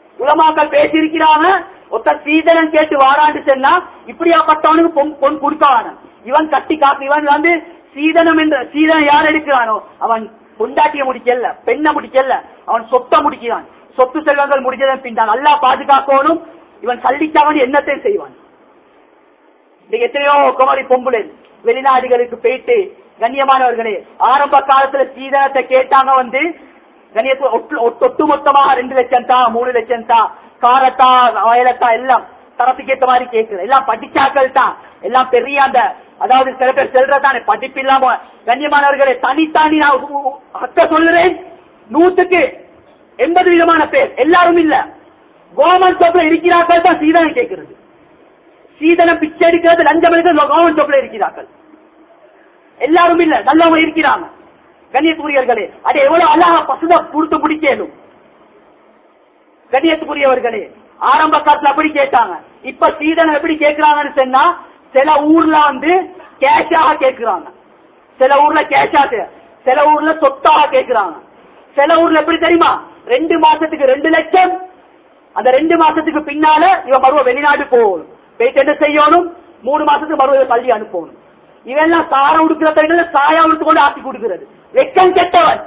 உலமாக்கள் பேசியிருக்கிறாங்க ஒருத்தர் சீதனம் கேட்டு வாரான்னு சொன்னா இப்படியாப்பட்டவனுக்கு பொன் பொன் கொடுக்கான இவன் கட்டி காக்கு இவன் வந்து சீதனம் என்ற சீதனம் யார் எடுக்கிறானோ அவன் பொண்டாட்டிய முடிக்கல பெண்ணை முடிக்கல அவன் சொத்தை முடிக்கிறான் சொத்து செல்வங்கள் முடிஞ்சதன் பின்னால் நல்லா பாதுகாக்கணும் இவன் சல்லிக்காவன் என்னத்தையும் செய்வான் இன்னைக்கு எத்தனையோ குமரி பொம்புளை வெளிநாடுகளுக்கு போயிட்டு கண்ணியமானவர்களே ஆரம்ப காலத்துல சீதனத்தை கேட்டாங்க வந்து கண்ணியத்து ஒட்டு- ஒட்டு- ஒட்டுமொத்தமா ரெண்டு லட்சம் தான் மூணு லட்சம் தான் காரத்தா வயலத்தா எல்லாம் தரத்துக்கு ஏத்த மாதிரி கேட்குது எல்லாம் படிச்சாக்கள் தான் எல்லாம் பெரிய அந்த அதாவது சில பேர் செல்றதானே படிப்பு இல்லாம கண்ணியமானவர்களே தனித்தானி நான் உ- உ- அக்க சொல்லுறேன் நூத்துக்கு எண்பது விதமான பேர் எல்லாரும் இல்ல கவர்மெண்ட் ஜாப்ல இருக்கிறார்கள் தான் சீதனம் கேட்கிறது சீதனம் பிச்சை எடுக்கிறது லஞ்சம் எடுக்கிறது கவர்மெண்ட் ஜாப்ல இருக்கிறார்கள் எல்லாரும் இல்ல நல்லவங்க இருக்கிறாங்க கண்ணியத்துக்குரியவர்களே அது எவ்வளவு அழகா பசுத கொடுத்து முடிக்கணும் கண்ணியத்துக்குரியவர்களே ஆரம்ப காலத்துல அப்படி கேட்டாங்க இப்ப சீதனம் எப்படி கேட்கிறாங்கன்னு சொன்னா சில ஊர்ல வந்து கேஷாக கேட்கிறாங்க சில ஊர்ல கேஷாக சில ஊர்ல சொத்தாக கேட்கிறாங்க சில ஊர்ல எப்படி தெரியுமா ரெண்டு மாசத்துக்கு ரெண்டு லட்சம் அந்த ரெண்டு மாசத்துக்கு பின்னால இவன் மறுவ வெளிநாடு போகணும் போயிட்டு என்ன செய்யணும் மூணு மாசத்துக்கு மறுவ பள்ளி அனுப்பணும் இவெல்லாம் சார உடுக்கிற டைம்ல சாயா உடுத்து கொண்டு ஆக்கி கொடுக்கிறது வெக்கம் கெட்டவன்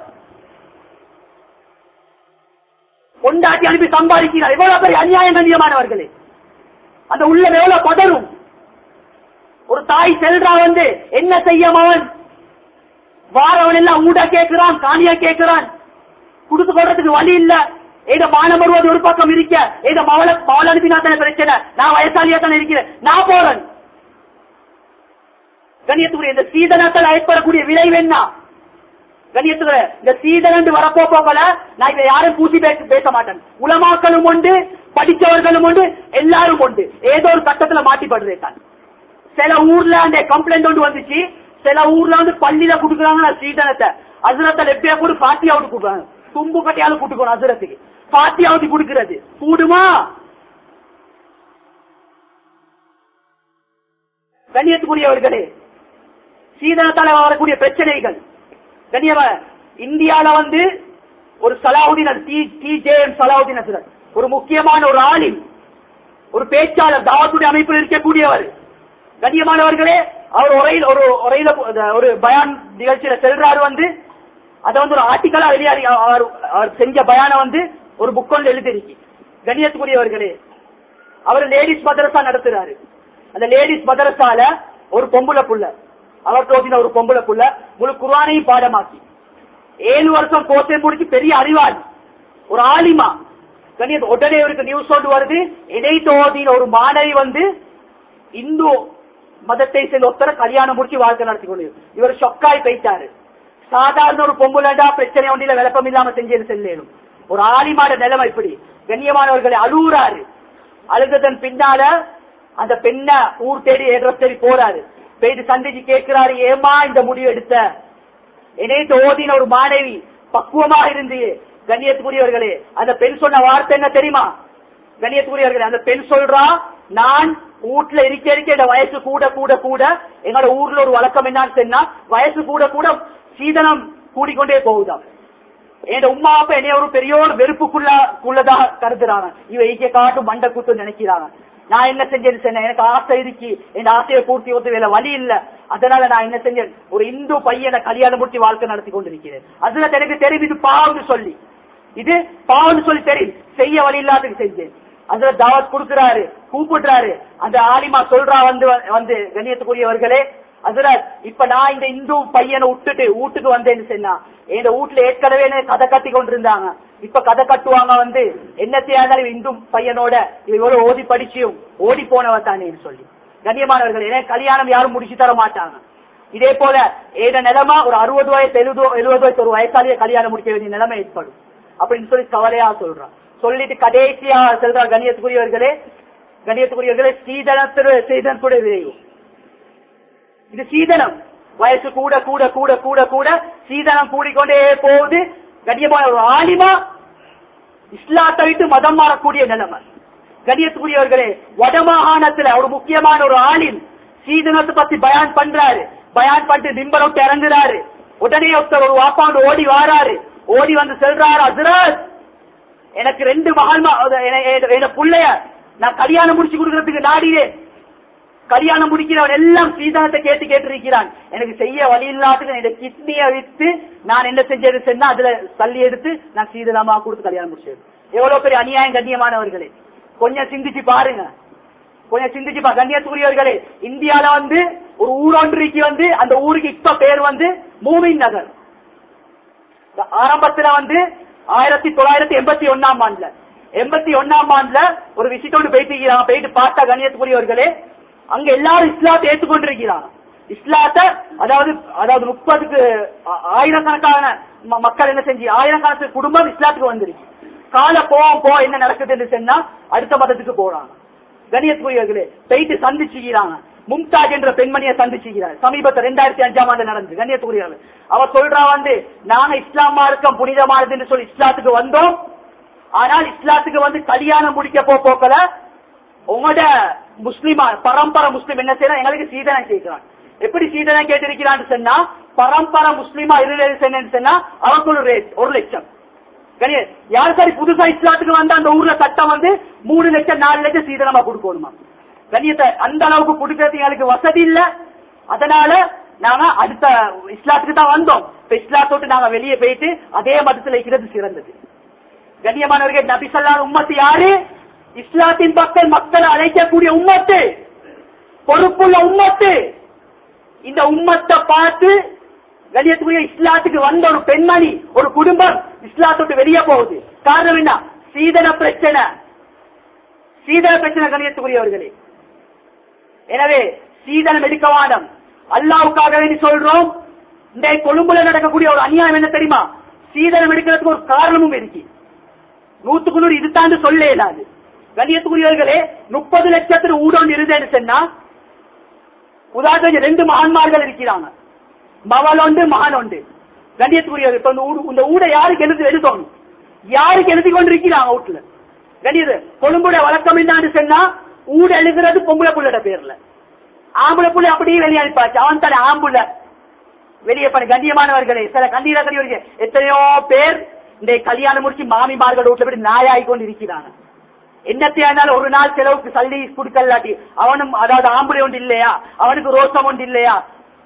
கொண்டாட்டி அனுப்பி சம்பாதிக்கிறார் எவ்வளவு பெரிய அநியாயம் கண்ணியமானவர்களே அந்த உள்ள எவ்வளவு பதறும் ஒரு தாய் செல்றா வந்து என்ன செய்யும் அவன் வாரவன் எல்லாம் ஊட கேட்கிறான் காணியா கேட்கிறான் குடுத்து கொள்றதுக்கு வழி இல்ல ஏதோ மானம் வருவது ஒரு பக்கம் இருக்க ஏதோ மவள மவள அனுப்பினா தானே பிரச்சனை நான் வயசாலியா தானே இருக்கிறேன் நான் போறேன் கண்ணியத்துக்குரிய இந்த சீதனத்தால் ஏற்படக்கூடிய விளைவு என்ன கண்ணியத்துக்குரிய இந்த சீதனண்டு வரப்போ போகல நான் இதை யாரும் பூசி பேச பேச மாட்டேன் உலமாக்களும் உண்டு படிச்சவர்களும் உண்டு எல்லாரும் உண்டு ஏதோ ஒரு கட்டத்துல மாட்டிப்படுறேன் தான் சில ஊர்ல அந்த கம்ப்ளைண்ட் ஒன்று வந்துச்சு சில ஊர்ல வந்து பள்ளியில குடுக்குறாங்க சீதனத்தை அசுரத்தில் எப்படியா கூட பாத்தியாவது கொடுக்குறாங்க தும்பு கட்டியாலும் கூட்டுக்கணும் அசுரத்துக்கு பாத்தியாவது கொடுக்கிறது கூடுமா கண்ணியத்துக்குரியவர்களே சீதனத்தால வரக்கூடிய பிரச்சனைகள் கண்ணியவ இந்தியால வந்து ஒரு Salahuddin T J M Salahuddin அசுரத் ஒரு முக்கியமான ஒரு ஆளின் ஒரு பேச்சாளர் தாவத்துடைய அமைப்பில் இருக்கக்கூடியவர் கண்ணியமானவர்களே அவர் உரையில் ஒரு உரையில ஒரு பயான் நிகழ்ச்சியில செல்றாரு வந்து அதை வந்து ஒரு ஆர்டிக்கலா வெளியாடி அவர் அவர் செஞ்ச பயான வந்து ஒரு புக் ஒன்று எழுதிருக்கு கண்ணியத்துக்குரியவர்களே அவர் லேடிஸ் மதரசா நடத்துறாரு அந்த லேடிஸ் மதரசால ஒரு பொம்புல புள்ள அவர் தோதின ஒரு பொம்புல புள்ள முழு குர்ஆனையும் பாடமாக்கி ஏழு வருஷம் கோர்ஸை முடிச்சு பெரிய அறிவாளி ஒரு ஆலிமா கண்ணியத்து உடனே இவருக்கு நியூஸ் ஒன்று வருது இணை தோதின ஒரு மாணவி வந்து இந்து மதத்தை சேர்ந்த ஒருத்தர கல்யாணம் முடிச்சு வாழ்க்கை நடத்தி கொண்டு இவர் ஷொக்காய் போயிட்டாரு சாதாரண ஒரு பொம்புலண்டா பிரச்சனை ஒன்றில விளப்பம் இல்லாம செஞ்சது செல்லேனும் ஒரு ஆலிமாட நிலைமை இப்படி கண்ணியமானவர்களை அழுகுறாரு அழுததன் பின்னால அந்த பெண்ண ஊர் தேடி ஏற்ற தேடி போறாரு போயிட்டு சந்திச்சு கேட்கிறாரு ஏமா இந்த முடிவு எடுத்த இணைத்து ஓதின ஒரு மாணவி பக்குவமாக இருந்து கண்ணியத்துக்குரியவர்களே அந்த பெண் சொன்ன வார்த்தை என்ன தெரியுமா கண்ணியத்துக்குரியவர்களே அந்த பெண் சொல்றா நான் வீட்டுல இருக்க இருக்க இந்த வயசு கூட கூட கூட எங்களோட ஊர்ல ஒரு வழக்கம் என்னன்னு சொன்னா வயசு கூட கூட சீதனம் கூடிக்கொண்டே போகுதாம் என் உமா அப்ப என்னைய ஒரு பெரிய ஒரு வெறுப்புக்குள்ள குள்ளதா கருதுறாங்க இவ ஈக்க காட்டு மண்டை குத்து நினைக்கிறாங்க நான் என்ன செஞ்சேன்னு சொன்னேன் எனக்கு ஆசை இருக்கு என் ஆசையை பூர்த்தி ஒத்து வேலை வழி இல்ல அதனால நான் என்ன செஞ்சேன் ஒரு இந்து பையனை கல்யாணம் முடிச்சு வாழ்க்கை நடத்தி கொண்டிருக்கிறேன் அதுல எனக்கு தெரியும் இது பாவம்னு சொல்லி இது பாவம்னு சொல்லி தெரியும் செய்ய வழி இல்லாததுக்கு செஞ்சேன் அதுல தாவத் கொடுக்கிறாரு கூப்பிடுறாரு அந்த ஆலிமா சொல்றா வந்து வந்து கண்ணியத்துக்குரியவர்களே அதுல இப்ப நான் இந்த இந்து பையனை விட்டுட்டு வீட்டுக்கு வந்தேன்னு சொன்னா எங்க வீட்டுல ஏற்கனவே எனக்கு கதை கட்டி கொண்டிருந்தாங்க இப்ப கதை கட்டுவாங்க வந்து என்னத்தையா இருந்தாலும் இந்து பையனோட இவ இவ்வளவு ஓதி படிச்சியும் ஓடி போனவ தானேன்னு சொல்லி கண்ணியமானவர்கள் ஏன்னா கல்யாணம் யாரும் முடிச்சு தர மாட்டாங்க இதே போல ஏத நிலைமை ஒரு அறுபது வயசு எழுபது எழுபது வயசு ஒரு வயசாலேயே கல்யாணம் முடிக்க வேண்டிய நிலைமை ஏற்படும் அப்படின்னு சொல்லி கவலையா சொல்றான் சொல்லிட்டு கடைசியா செல்றார் கண்ணியத்துக்குரியவர்களே கண்ணியத்துக்குரியவர்களே சீதனத்துடைய சீதனத்துடைய விளைவு இது சீதனம் வயசு கூட கூட கூட கூட கூட சீதனம் கூடிக்கொண்டே போகுது கண்ணியமான ஒரு ஆலிமா இஸ்லாத்தை விட்டு மதம் மாறக்கூடிய நிலைமை கண்ணியத்துக்குரியவர்களே வடமாகாணத்துல ஒரு முக்கியமான ஒரு ஆளின் சீதனத்தை பத்தி பயான் பண்றாரு பயான் பண்ணிட்டு நிம்பர் விட்டு இறங்குறாரு உடனே ஒருத்தர் ஒரு வாப்பாண்டு ஓடி வாராரு ஓடி வந்து செல்றாரு அசரத் எனக்கு ரெண்டு மகள் என் புள்ளைய நான் கல்யாணம் முடிச்சு கொடுக்கறதுக்கு நாடினேன் கல்யாணம் முடிக்கிறவன் எல்லாம் சீதனத்தை கேட்டு கேட்டிருக்கிறான் எனக்கு செய்ய வழி இல்லாததுக்கு என்னுடைய கிட்னியை வித்து நான் என்ன செஞ்சது சொன்னா அதுல தள்ளி எடுத்து நான் சீதனமா கொடுத்து கல்யாணம் முடிச்சது எவ்வளவு பெரிய அநியாயம் கண்ணியமானவர்களே கொஞ்சம் சிந்திச்சு பாருங்க கொஞ்சம் சிந்திச்சு பா கண்ணியத்துக்குரியவர்களே இந்தியால வந்து ஒரு ஊரொன்றைக்கு வந்து அந்த ஊருக்கு இப்ப பேர் வந்து மூமின் நகர் ஆரம்பத்துல வந்து ஆயிரத்தி தொள்ளாயிரத்தி எண்பத்தி ஒன்னாம் ஆண்டுல எண்பத்தி ஒன்னாம் ஆண்டுல ஒரு விசிட்டோடு போயிட்டு இருக்கிறாங்க போயிட்டு பார்த்தா கண்ணியத்துக்குரியவர்களே அங்க எல்லாரும் இஸ்லாத்தை ஏற்றுக்கொண்டிருக்கிறாங்க இஸ்லாத்தை அதாவது அதாவது முப்பதுக்கு ஆ- ஆயிரக்கணக்கான ம- மக்கள் என்ன செஞ்சு ஆயிரக்கணக்கான குடும்பம் இஸ்லாத்துக்கு வந்துருச்சு கால போவோம் போ என்ன நடக்குதுன்னு சொன்னா அடுத்த மதத்துக்கு போறாங்க கணியத்துக்குரியவர்களே போயிட்டு சந்திச்சுக்கிறாங்க மும்தாஜ் என்ற பெண்மணியை சந்திச்சுக்கிறார் சமீபத்தில் ரெண்டாயிரத்தி அஞ்சாம் ஆண்டு நடந்து கண்ணியத்துக்குரியவர்கள் அவர் சொல்றா வந்து நாங்க இஸ்லாம் மார்க்கம் புனிதமானதுன்னு சொல்லி இஸ்லாத்துக்கு வந்தோம் ஆனால் இஸ்லாத்துக்கு வந்து கல்யாணம் முடிக்க போ போக்கல உங்களோட முஸ்லிமா பரம்பரை முஸ்லிம் என்ன செய்யலாம் எங்களுக்கு சீதனம் கேட்கிறான் எப்படி சீதனம் கேட்டிருக்கிறான்னு சொன்னா பரம்பரை முஸ்லிமா இருந்தது சொன்னா அவருக்கு ஒரு ரேட் ஒரு லட்சம் கணிய யார் சரி புதுசா இஸ்லாத்துக்கு வந்த அந்த ஊர்ல சட்டம் வந்து மூணு லட்சம் நாலு லட்சம் சீதனமா கொடுக்கணுமா கண்ணியத்தை அந்த அளவுக்கு கொடுக்கறது எங்களுக்கு வசதி இல்ல அதனால நாங்க அடுத்த இஸ்லாத்துக்கு தான் வந்தோம் இப்ப இஸ்லாத்தோட்டு நாங்க வெளியே போயிட்டு அதே மதத்துல இருக்கிறது சிறந்தது கண்ணியமானவர்கள் நபி ஸல்லல்லாஹு உம்மத்து யாரு இஸ்லாத்தின் பக்கம் மக்கள் அழைக்கக்கூடிய உம்மத்து பொறுப்புள்ள உம்மத்து இந்த உம்மத்தை பார்த்து கண்ணியத்துக்குரிய இஸ்லாத்துக்கு வந்த ஒரு பெண்மணி ஒரு குடும்பம் இஸ்லாத்தோட்டு வெளியே போகுது காரணம் என்ன சீதன பிரச்சனை சீதன பிரச்சனை கண்ணியத்துக்குரியவர்களே எனவே சீதனம் எடுக்க வாடம் அல்லாவுக்காக வேண்டி சொல்றோம் இந்த கொழும்புல நடக்கக்கூடிய ஒரு அநியாயம் என்ன தெரியுமா சீதனம் எடுக்கிறதுக்கு ஒரு காரணமும் இருக்கு நூத்துக்கு நூறு இதுதாண்டு சொல்ல இயலாது கண்ணியத்துக்குரியவர்களே முப்பது லட்சத்துல ஊடொன்று இருந்தேன்னு சொன்னா உதாரணத்துக்கு ரெண்டு மகான்மார்கள் இருக்கிறாங்க மவள் உண்டு மகன் உண்டு கண்ணியத்துக்குரியவர் இப்ப இந்த ஊடு- இந்த ஊட யாருக்கு எழுதி எழுதணும் யாருக்கு எழுதி கொண்டிருக்கிறாங்க வீட்டுல கண்ணியது கொழும்புடைய வழக்கம் என்னான்னு சொன்னா ஊட எழுதுறது பொம்பளை புள்ளட பேர்ல ஆம்பளை புள்ளை அப்படியே வெளியே அனுப்பாச்சு அவன் தானே ஆம்புல வெளியே பண்ண கண்ணியமானவர்களே சில கண்ணீரா கண்ணீர் எத்தனையோ பேர் இந்த கல்யாணம் முடிச்சு மாமிமார்கள் வீட்டுல போய் நாயாகி கொண்டு இருக்கிறாங்க என்னத்தையானாலும் ஒரு நாள் செலவுக்கு சல்லி கொடுக்கலாட்டி அவனும் அதாவது ஆம்பளை ஒன்று இல்லையா அவனுக்கு ரோசம் ஒன்று இல்லையா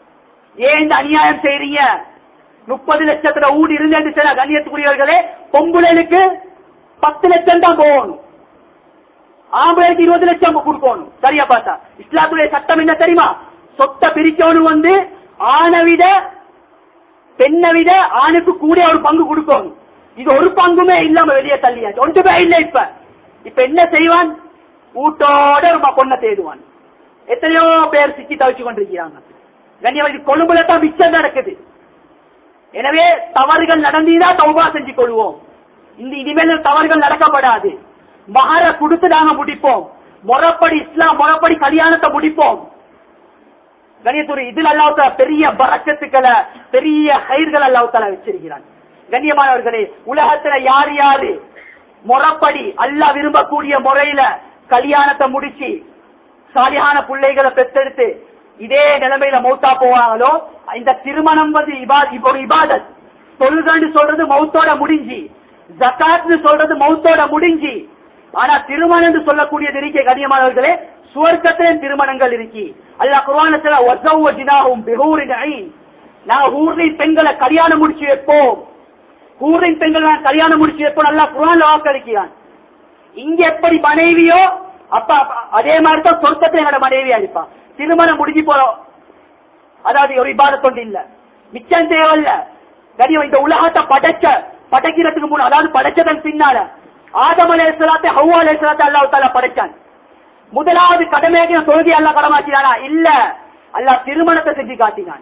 ஏன் இந்த அநியாயம் செய்றீங்க முப்பது லட்சத்துல ஊடு இருந்தேன்னு சில கண்ணியத்துக்குரியவர்களே பொம்புளைகளுக்கு பத்து லட்சம் தான் போகணும் ஆம்பளைக்கு இருபது லட்சம் கொடுக்கணும் சரியா பார்த்தா இஸ்லாத்துடைய சட்டம் என்ன தெரியுமா சொத்தை பிரிக்கணும் வந்து ஆணை விட பெண்ணை விட ஆணுக்கு கூட ஒரு பங்கு கொடுக்கணும் இது ஒரு பங்குமே இல்லாம வெளியே தள்ளியாச்சு ஒன்றுமே இல்லை இப்ப இப்ப என்ன செய்வான் ஊட்டோட ஒரு ம- பொண்ணை தேடுவான் எத்தனையோ பேர் சிக்கி தவிச்சு கொண்டிருக்கிறாங்க கண்ணியவாதி கொழும்புல தான் மிச்சம் நடக்குது எனவே தவறுகள் நடந்தீதான் தௌபா செஞ்சு கொள்வோம் இந்த இனிமேல் தவறுகள் நடக்கப்படாது மகர கொடுத்து நாங்க முடிப்போம் முறப்படி இஸ்லாம் முறப்படி கல்யாணத்தை முடிப்போம் கண்ணியத்துறை இதில் அல்லாஹ் பெரிய பறக்கத்துக்களை பெரிய கயிர்கள் அல்லாஹ் வச்சிருக்கிறான் கண்ணியமானவர்களே உலகத்துல யார் யாரு முறப்படி அல்லாஹ் விரும்பக்கூடிய முறையில கல்யாணத்தை முடிச்சு சாலியான பிள்ளைகளை பெற்றெடுத்து இதே நிலைமையில மௌத்தா போவாங்களோ இந்த திருமணம் வந்து இபா- இப்ப ஒரு இபாதத் தொழுகன்னு சொல்றது மௌத்தோட முடிஞ்சு ஜக்காத்னு சொல்றது மௌத்தோட முடிஞ்சு ஆனா திருமணம் சொல்லக்கூடியது இருக்கே கண்ணியமானவர்களே சுவர்க்கத்திலும் திருமணங்கள் இருக்கி அல்லாஹ் குர்ஆன்ல வஸவ்வஜ்னாஹும் பிஹூரின் ஐன் நான் ஊரின் பெண்களை கல்யாணம் முடிச்சு வைப்போம் ஊரின் பெண்களை நான் கல்யாணம் முடிச்சு வைப்போம் அல்லாஹ் குர்ஆன்ல வாக்களிக்கிறான் இங்க எப்படி மனைவியோ அப்ப அப்ப அதே மாதிரி தான் சொர்க்கத்தை என்னோட மனைவியா இருப்பான் திருமணம் முடிஞ்சு போறோம் அதாவது ஒரு இபாதத் ஒன்று இல்ல மிச்சம் தேவையில்ல கனியம் இந்த உலகத்தை படைச்ச படைக்கிறதுக்கு முன்ன அதாவது படைச்சதன் பின்னால ஆதம் அலைஹிஸ்ஸலாத்தை ஹவ்வா அலைஹிஸ்ஸலாத்தை அல்லாஹ் தஆலா படைச்சான் முதலாவது கடமையாக தொழுகை அல்லாஹ் கடமாக்கினானா இல்ல அல்லாஹ் திருமணத்தை செஞ்சு காட்டினான்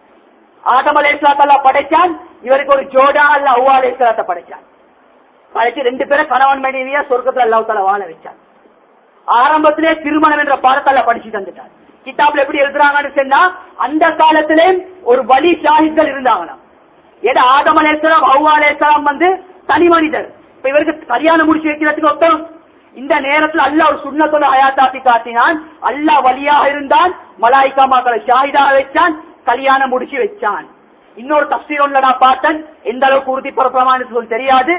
ஆதம் அலைஹிஸ்ஸலாத்தை அல்லாஹ் படைச்சான் இவருக்கு ஒரு ஜோடா அல்லாஹ் ஹவ்வா அலைஹிஸ்ஸலாத்தை படைச்சான் படைச்சு ரெண்டு பேரும் கணவன் மனைவியா சொர்க்கத்துல அல்லாஹ் தஆலா வாழ வச்சான் ஆரம்பத்திலே திருமணம் என்ற பாடத்தால படிச்சு தந்துட்டார் கிதாப்ல எப்படி எழுதுறாங்கன்னு சொன்னா அந்த காலத்திலே ஒரு வழி ஷாஹித்கள் இருந்தாங்களாம் ஏன்னா ஆதம் அலேஸ்வரம் ஹவ்வா அலேஸ்வரம் வந்து தனி மனிதர் இப்ப இவருக்கு கல்யாணம் முடிச்சு வைக்கிறதுக்கு ஒருத்தர் இந்த நேரத்துல அல்லாஹ் ஒரு சுண்ணத்தோட ஹயாத்தாக்கி காட்டினான் அல்லாஹ் வழியாக இருந்தான் மலாய்க்கா மக்களை ஷாஹிதாக வச்சான் கல்யாணம் முடிச்சு வச்சான் இன்னொரு தப்சீர் ஒன்றுல நான் பார்த்தேன் எந்த அளவுக்கு உறுதி பிரமாணம் சொல்லி தெரியாது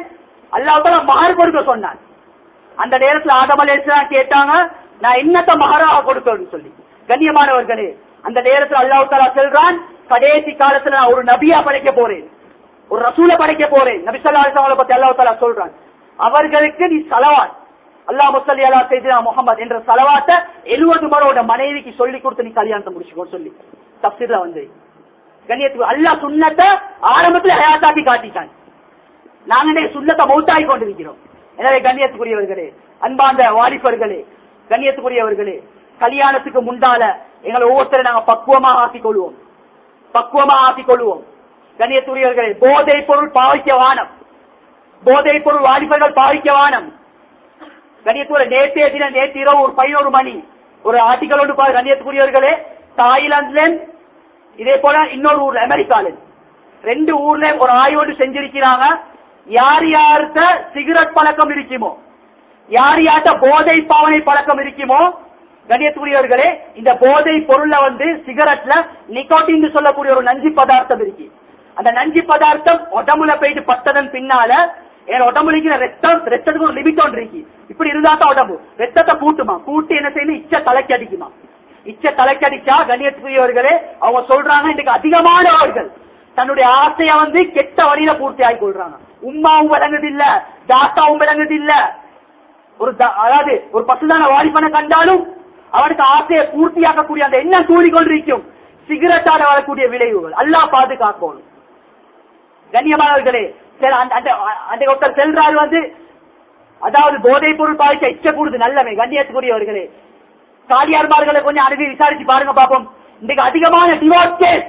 அல்லாஹால மகர் கொடுக்க சொன்னான் அந்த நேரத்துல ஆதம் அலைஹிஸ்ஸலாம் கேட்டாங்க நான் என்னத்த மகராக கொடுக்கணும்னு சொல்லி கண்ணியமானவர்களே அந்த நேரத்துல அல்லாஹ் தாலா சொல்றான் கடைசி காலத்துல நான் ஒரு நபியா படைக்க போறேன் ஒரு ரசூல படைக்க போறேன் நபி ஸல்லல்லாஹு அலைஹி வஸல்லம் பத்தி அல்லாஹ் தாலா சொல்றான் அவர்களுக்கு நீ சலவாத் அல்லாஹ் முஸ்லி அலா செய்தினா முகமது என்ற சலவாத்த எழுபது மரோட மனைவிக்கு சொல்லி கொடுத்து நீ கல்யாணத்தை முடிச்சுக்கோ சொல்லி தப்சீர்ல வந்து கண்ணியத்துக்கு அல்லாஹ் சுன்னத்தை ஆரம்பத்துல ஹயாத்தாக்கி காட்டிட்டான் நாங்க இன்றைய சுண்ணத்தை மௌத்தாகி கொண்டிருக்கிறோம் எனவே கண்ணியத்துக்குரியவர்களே அன்பார்ந்த வாலிபர்களே கண்ணியத்துக்குரியவர்களே கல்யாணத்துக்கு முன்னால எங்களை ஒவ்வொருத்தரை நாங்க பக்குவமா ஆக்கிக் கொள்வோம் பக்குவமா ஆக்கிக் கொள்வோம் கண்ணியத்துக்குரியவர்களே போதை பொருள் பாவிக்க வானம் போதை பொருள் வாலிபர்கள் பாவிக்க வானம் கண்ணியத்துக்குரிய நேற்றைய தினம் நேற்று இரவு ஒரு பதினோரு மணி ஒரு ஆர்டிக்கல் ஒன்று பாரு கண்ணியத்துக்குரியவர்களே தாய்லாந்துல இதே போல இன்னொரு ஊர்ல அமெரிக்கால ரெண்டு ஊர்ல ஒரு ஆய்வு ஒன்று செஞ்சிருக்கிறாங்க யார் யார்கிட்ட சிகரெட் பழக்கம் இருக்குமோ யார் யார்கிட்ட போதை பாவனை பழக்கம் இருக்குமோ கண்ணியத்துக்குரியவர்களே இந்த போதை பொருள்ல வந்து சிகரெட்ல நிக்கோட்டின் சொல்லக்கூடிய ஒரு நஞ்சு பதார்த்தம் இருக்கு அந்த நஞ்சு பதார்த்தம் உடம்புல போயிட்டு பட்டதன் பின்னால என் உடம்புல இருக்கிற ரத்தம் ரத்தத்துக்கு ஒரு லிமிட் ஒன்று இருக்கு இப்படி இருந்தா தான் உடம்பு ரத்தத்தை கூட்டுமா கூட்டி என்ன செய்யணும் இச்ச தலைக்கு அடிக்குமா இச்ச தலைக்கு அடிச்சா கண்ணியத்துக்குரியவர்களே அவங்க சொல்றாங்க இன்னைக்கு அதிகமானவர்கள் தன்னுடைய ஆசைய வந்து கெட்ட வழியில பூர்த்தி ஆகி கொள்றாங்க உம்மாவும் விளங்குது இல்ல தாத்தாவும் விளங்குது இல்ல ஒரு த- அதாவது ஒரு பசுதான வாலிபனை கண்டாலும் அவனுக்கு ஆசையை பூர்த்தியாக்கக்கூடிய அந்த எண்ணம் கூடிக்கொண்டிருக்கும் சிகரெட்டால வரக்கூடிய விளைவுகள் அல்லாஹ் பாதுகாக்கணும் கண்ணியமானவர்களே சரி, அந்த அந்த- அந்த ஒருத்தர் செல்றாரு வந்து அதாவது போதைப் பொருள் பாதிக்க இச்சை கூடுது நல்லவே கண்ணியத்துக்குரியவர்களே காலியார்மார்களை கொஞ்சம் அணுகி விசாரிச்சு பாருங்க பாப்போம் இன்னைக்கு அதிகமான டிவோர்ஸ் கேஸ்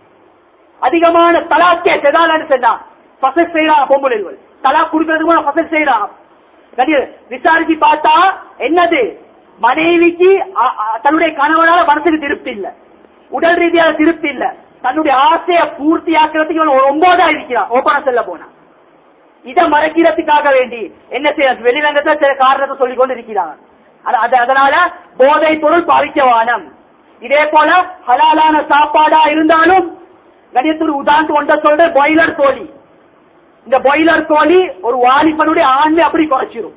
அதிகமான தலாக் கேஸ் எதாலும் சொன்னா பசல் செய்யறான் பொம்பளைகள் தலாக் கொடுக்கறதுக்கு கூட பசல் செய்யறான் கண்ணிய விசாரிச்சு பார்த்தா என்னது மனைவிக்கு அ- அ- தன்னுடைய கணவனால மனசுக்கு திருப்தி இல்ல உடல் ரீதியாக திருப்தி இல்ல தன்னுடைய ஆசையை பூர்த்தி ஆக்குறதுக்கு இவன் ஒரு ஒன்பதா இருக்கிறான் ஓப்பனா செல்ல போனா இதை மறைக்கிறதுக்காக வேண்டி என்ன செய்ய வெளிரங்கத்தை சில காரணத்தை சொல்லிக் கொண்டு இருக்கிறாங்க அது- அது- அதனால போதை பொருள் பாவிக்கவானம் இதே போல ஹலாலான சாப்பாடா இருந்தாலும் கணியத்தூர் உதாரணத்து ஒன்றை சொல்ற பாய்லர் கோழி இந்த பாய்லர் கோழி ஒரு வாலிபனுடைய ஆண்மை அப்படி குறைச்சிரும்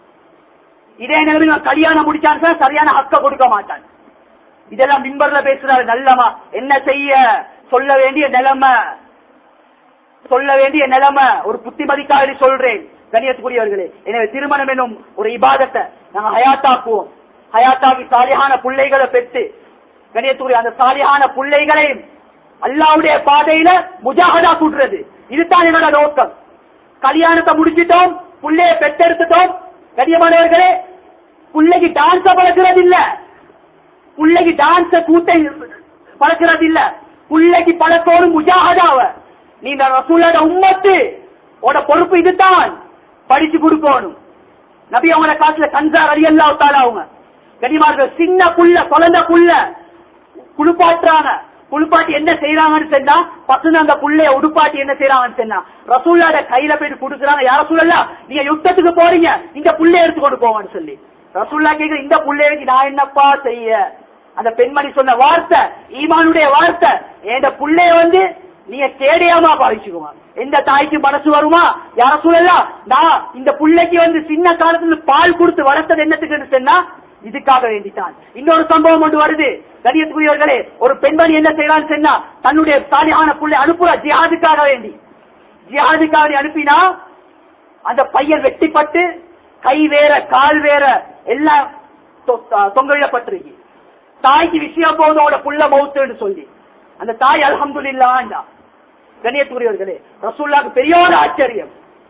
இதே நேரம் இவன் கல்யாணம் முடிச்சான்னு சொன்னா சரியான ஹக்க கொடுக்க மாட்டான் இதெல்லாம் மின்பர்ல பேசுறாரு நல்லமா என்ன செய்ய சொல்ல வேண்டிய நிலைமை சொல்ல வேண்டிய நிலைமை ஒரு புத்திமதிக்காக சொல்றேன் கணியத்துக்குரியவர்களே எனவே திருமணம் எனும் ஒரு இபாதத்தை நாங்க ஹயாத்தாக்குவோம் ஹயாத்தாக்கி சாலியான பிள்ளைகளை பெற்று கணியத்துக்குரிய அந்த சாலியான பிள்ளைகளையும் அல்லாவுடைய பாதையில முஜாகதா கூட்டுறது இதுதான் என்னோட நோக்கம் கல்யாணத்தை முடிச்சிட்டோம் புள்ளைய பெற்றெடுத்துட்டோம் கண்ணியமானவர்களே பிள்ளைக்கு டான்ஸ பழக்கிறது இல்ல பிள்ளைக்கு டான்ஸ கூட்டை பழக்கிறது இல்ல பிள்ளைக்கு பழக்கோடும் முஜாகதாவ நீ இந்த ரசூலோட உம்மத்து உட பொறுப்பு இதுதான் படிச்சு கொடுக்கணும் நபி அவங்கள காசுல கன்சார் அலி அல்லா அவங்க கனிமார்கள் சின்ன புள்ள குழந்தை புள்ள குளிப்பாட்டுறாங்க குளிப்பாட்டி என்ன செய்யறாங்கன்னு சொன்னா பசங்க அந்த புள்ளைய உடுப்பாட்டி என்ன செய்யறாங்கன்னு சொன்னா ரசூல்லாட கையில போயிட்டு கொடுக்குறாங்க யார சொல்லல நீங்க யுத்தத்துக்கு போறீங்க இந்த புள்ளைய எடுத்து கொண்டு போவான்னு சொல்லி ரசூல்லா கேக்குற இந்த புள்ளையக்கு நான் என்னப்பா செய்ய அந்த பெண்மணி சொன்ன வார்த்தை ஈமானுடைய வார்த்தை என் புள்ளைய வந்து நீங்க கேடையாமா பாவிச்சுக்குமா எந்த தாய்க்கு மனசு வருமா யார சொல்லலாம் நான் இந்த புள்ளைக்கு வந்து சின்ன காலத்துல பால் கொடுத்து வளர்த்தது என்னத்துக்குன்னு சொன்னா இதுக்காக வேண்டித்தான் இன்னொரு சம்பவம் ஒன்று வருது கணியத்துக்குரியவர்களே ஒரு பெண்மணி என்ன செய்யறான்னு சொன்னா தன்னுடைய சாலியான புள்ளை அனுப்புற ஜிஹாதுக்காக வேண்டி ஜிஹாதுக்காக வேண்டி அனுப்பினா அந்த பையன் வெட்டிப்பட்டு கை வேற கால் வேற எல்லாம் தொ- தொங்கவிடப்பட்டிருக்கு தாய்க்கு விஷயம் போதோட புள்ள மௌத்துன்னு சொல்லி அந்த தாய் அல்ஹம்துலில்லாண்டா கணியத்துக்குரியவர்களே ரசூல்லாக்கு பெரிய ஒரு ஆச்சரியம்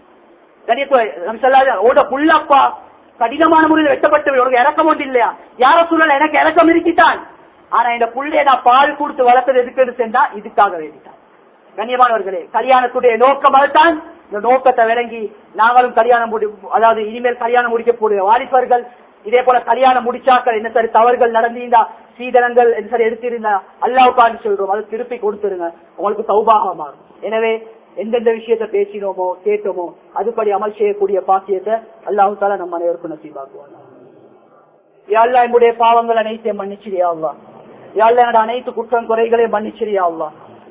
கணியத்துவ புள்ளப்பா கடினமான முறையில் வெட்டப்பட்டு உனக்கு இறக்கம் ஒன்று இல்லையா யார சூழல் எனக்கு இறக்கம் இருக்கிட்டான் ஆனா இந்த புள்ளைய நான் பால் கொடுத்து வளர்த்தது எதுக்குன்னு சென்றா இதுக்காக வேண்டிட்டான் கண்ணியமானவர்களே கல்யாணத்துடைய நோக்கம் அதுதான் இந்த நோக்கத்தை விளங்கி நாங்களும் கல்யாணம் முடி அதாவது இனிமேல் கல்யாணம் முடிக்கக்கூடிய வாலிபர்கள் இதே போல கல்யாணம் முடிச்சாக்கள் என்ன சரி தவறுகள் நடந்திருந்தா சீதனங்கள் என்ன சரி எடுத்திருந்தா அல்லாவுக்கான்னு சொல்றோம் அதை திருப்பி கொடுத்துருங்க உங்களுக்கு சௌபாகமா மாறும் எனவே எந்தெந்த விஷயத்தை பேசினோமோ கேட்டோமோ அதுபடி அமல் செய்யக்கூடிய பாக்கியத்தை அல்லாஹு தாலா நம்ம அனைவருக்கும் நசீபாக்குவாங்க யாழ்லா என்னுடைய பாவங்கள் அனைத்தையும் மன்னிச்சிரியா அல்லா யாழ்லா என்னோட அனைத்து குற்றம் குறைகளையும் மன்னிச்சிரியா அல்லா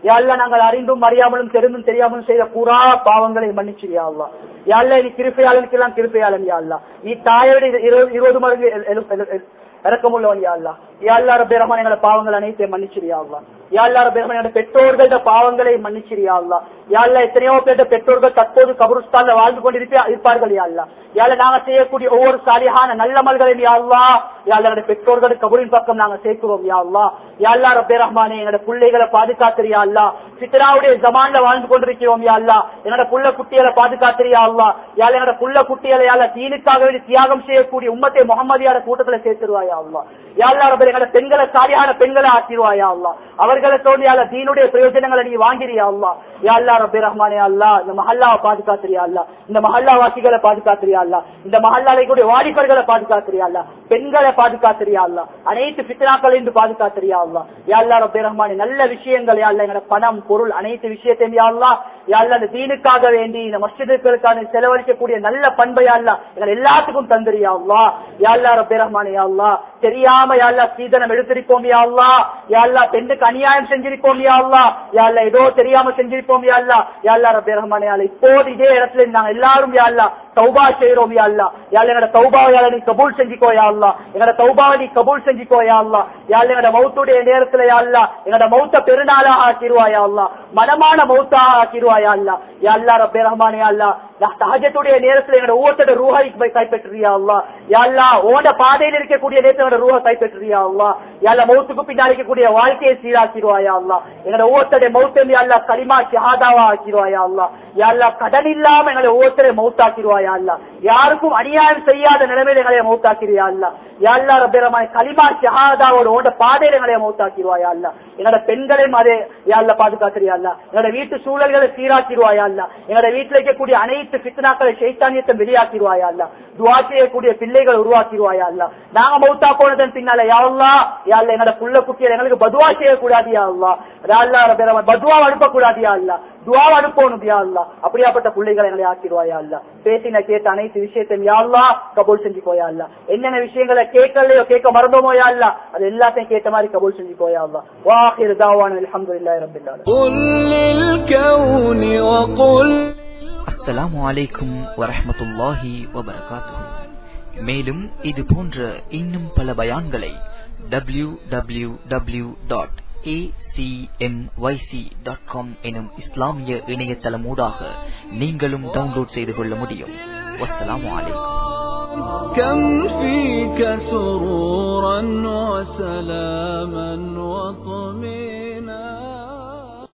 யாழ்ல நாங்கள் அறிந்தும் அறியாமலும் தெரிந்தும் தெரியாமலும் செய்த புறா பாவங்களை மன்னிச்சிரியா அல்லா யாழ்ல நீ கிருப்பையாளனுக்கெல்லாம் கிருப்பையாளன் யாழ்லா நீ தாயோட இருபது இருபது மடங்கு எல்- எல்- எல்- எல்- இறக்கமுள்ளவன் யாழ்லா யாழ்லா ரப்பே ரஹ்மான் எங்களோட பாவங்கள் அனைத்தையும் மன்னிச்சிரியா அல்லா யாழ்லா ரப்பே ரஹ்மான் எங்களோட பெற்றோர்களோட பாவங்களை மன்னிச்சிரியா அல்லா யாழ்லா எத்தனையோ பேருடைய பெற்றோர்கள் தற்போது கபருஸ்தான்ல வாழ்ந்து கொண்டிருப்பா இருப்பார்கள் யாழ்லா யாழ்ல நாங்க செய்யக்கூடிய ஒவ்வொரு சாலியான நல்ல மல்களையும் யாழ்லா யாழ்லா எங்களுடைய பெற்றோர்கள் கபரின் பக்கம் நாங்க சேர்க்கிறோம் யாழ்லா யாழ்லா ரப்பே ரஹ்மானே எங்களோட பிள்ளைகளை பாதுகாத்திரியா அல்லா சித்தனாவுடைய ஜமான்ல வாழ்ந்து கொண்டிருக்கிறோம் யா அல்லா என்னோட புள்ள குட்டிகளை பாதுகாத்திரியா அல்லா யாழ் என்னோட புள்ள குட்டிகளை யாழ தீனுக்காக வேண்டி தியாகம் செய்யக்கூடிய உம்மத்தை முகமதியார கூட்டத்துல சேர்த்துருவாயா அல்லா யாழ்லா ரப்பே எங்களோட பெண்களை சாலியான பெண்களை ஆக்கிடுவாயா அல்லா அவர்களை தோண்டி யாழ தீனுடைய பிரயோஜனங்களை நீ வாங்கிறியா அல்லா யாழ்லா ரப்பே ரஹ்மானே அல்லா இந்த மஹல்லாவை பாதுகாத்திரியா அல்லா இந்த மஹல்லா வாசிகளை பாதுகாத்திரியா அல்லா இந்த மஹல்லாலை கூடிய வாலிபர்களை பாதுகாத்திரியா அல்லா பெண்களை பாதுகாத்திரியா அல்லா அனைத்து பித்னாக்கள் என்று பாதுகாத்திரியா அல்லா யாழ்லா ரப்பே ரஹ்மானே நல்ல விஷயங்கள் யாழ்ல எங்களோட பணம் பொருள் அனைத்து விஷயத்தையும் யாழ்லா யாழ்லா அந்த தீனுக்காக வேண்டி இந்த மஸ்ஜிதுகளுக்கான செலவழிக்கக்கூடிய நல்ல பண்பை யாழ்லா எங்கள் எல்லாத்துக்கும் தந்திரியா அல்லா யாழ்லா ரப்பே ரஹ்மானே அல்லா தெரியாம யாழ்லா சீதனம் எடுத்திருப்போம் யா அல்லா யாழ்லா பெண்ணுக்கு அநியாயம் செஞ்சிருப்போம் யா அல்லா யாழ்லா ஏதோ தெரியாம செஞ்சிருப்போம் யா அல்லா யாழ்லா ரப்பே ரஹ்மானே அல்லா இப்போது இதே இடத்துல நாங்க எல்லாரும் யா அல்லா தௌபா செய்யறோம் யா அல்லா யாழ் எங்கட தௌபாவை யாழ நீ கபூல் செஞ்சுக்கோ யா அல்லா எங்கட தௌபாவை நீ கபூல் செஞ்சுக்கோ யா அல்லா யாழ் எங்கட மௌத்துடைய நேரத்துல யா அல்லா எங்கட மௌத்த பெருநாளா ஆக்கிருவா யா அல்லா மனமான மௌத்தா ஆக்கிருவா யா அல்லா யா அல்லா ரப்பே ரஹ்மானே யா அல்லா சஹஜத்துடைய நேரத்துல எங்கட ஒவ்வொருத்தோட ரூஹாய் கைப்பற்றியா அல்லா யா அல்லா ஓட பாதையில் இருக்கக்கூடிய நேரத்துல எங்கட ரூஹா கைப்பற்றியா அல்லா யா அல்லா மௌத்துக்கு பின்னால் இருக்கக்கூடிய வாழ்க்கையை சீராக்கிருவா யா அல்லா எங்கட ஒவ்வொருத்தருடைய மௌத்தம் யா அல்லா கலிமா ஷஹாதாவா ஆக்கிருவா யா அல்லா யா அல்லா கடன் இல்லாம எங்களை ஒவ்வொருத்தரை மௌத்தாக்கிருவா யா அல்லா யாருக்கும் அநியாயம் செய்யாத நிலைமையில எங்களை மௌத்தாக்கிறியா அல்லா யா அல்லா ரப்பேரமாய் கலிமா ஷஹாதாவோட ஓட பாதையில எங்களை மௌத்தாக்கிருவா யா அல்லா எங்களோட பெண்களையும் அதே யா அல்லா பாதுகாக்கிறியா அல்லா எங்களோட வீட்டு சூழல்களை சீராக்கிடுவாயா அல்லா எங்களோட வீட்டுல இருக்கக்கூடிய அனைத்து பித்னாக்களை சைத்தானியத்தை வெளியாக்கிடுவாயா அல்லா துவா செய்யக்கூடிய பிள்ளைகளை உருவாக்கிடுவாயா அல்லா நாங்க மௌத்தா போனதன் பின்னால யா அல்லா யா அல்லா எங்களோட புள்ள குட்டிகள் எங்களுக்கு பதுவா செய்யக்கூடாது யா அல்லா யா அல்லா ரப்பேரமாய் பதுவா அனுப்பக்கூடாது யா அல்லா துவா அனுப்பணும் யா அல்லா அப்படியாப்பட்ட பிள்ளைகளை எங்களை ஆக்கிடுவாயா அல்லா பேசின கேட்ட அனைத்து விஷயத்தையும் யா அல்லா கபூல் செஞ்சுக்கோயா அல்லா என்னென்ன விஷயங்களை கேட்கலையோ கேட்க மறந்தோமோ யா அல்லா அது எல்லாத்தையும் கேட்ட மாதிரி கபூல் செஞ்சுக்கோயா அல்லா வாஹிர் தாவான அல்ஹம்துலில்லாஹி ரப்பில் ஆலமீன் قل للكون وقل அஸ்ஸலாமு அலைக்கும் வரஹ்மத்துல்லாஹி வபரகாத்துஹு மேலும் இது போன்ற இன்னும் பல பயான்களை W W W dot dot com எனும் இஸ்லாமிய இணையதளமூடாக நீங்களும் டவுன்லோட் செய்து கொள்ள முடியும் வஸ்ஸலாமு அலைக்கும் كم فيك سرورا وسلاما وطمئنا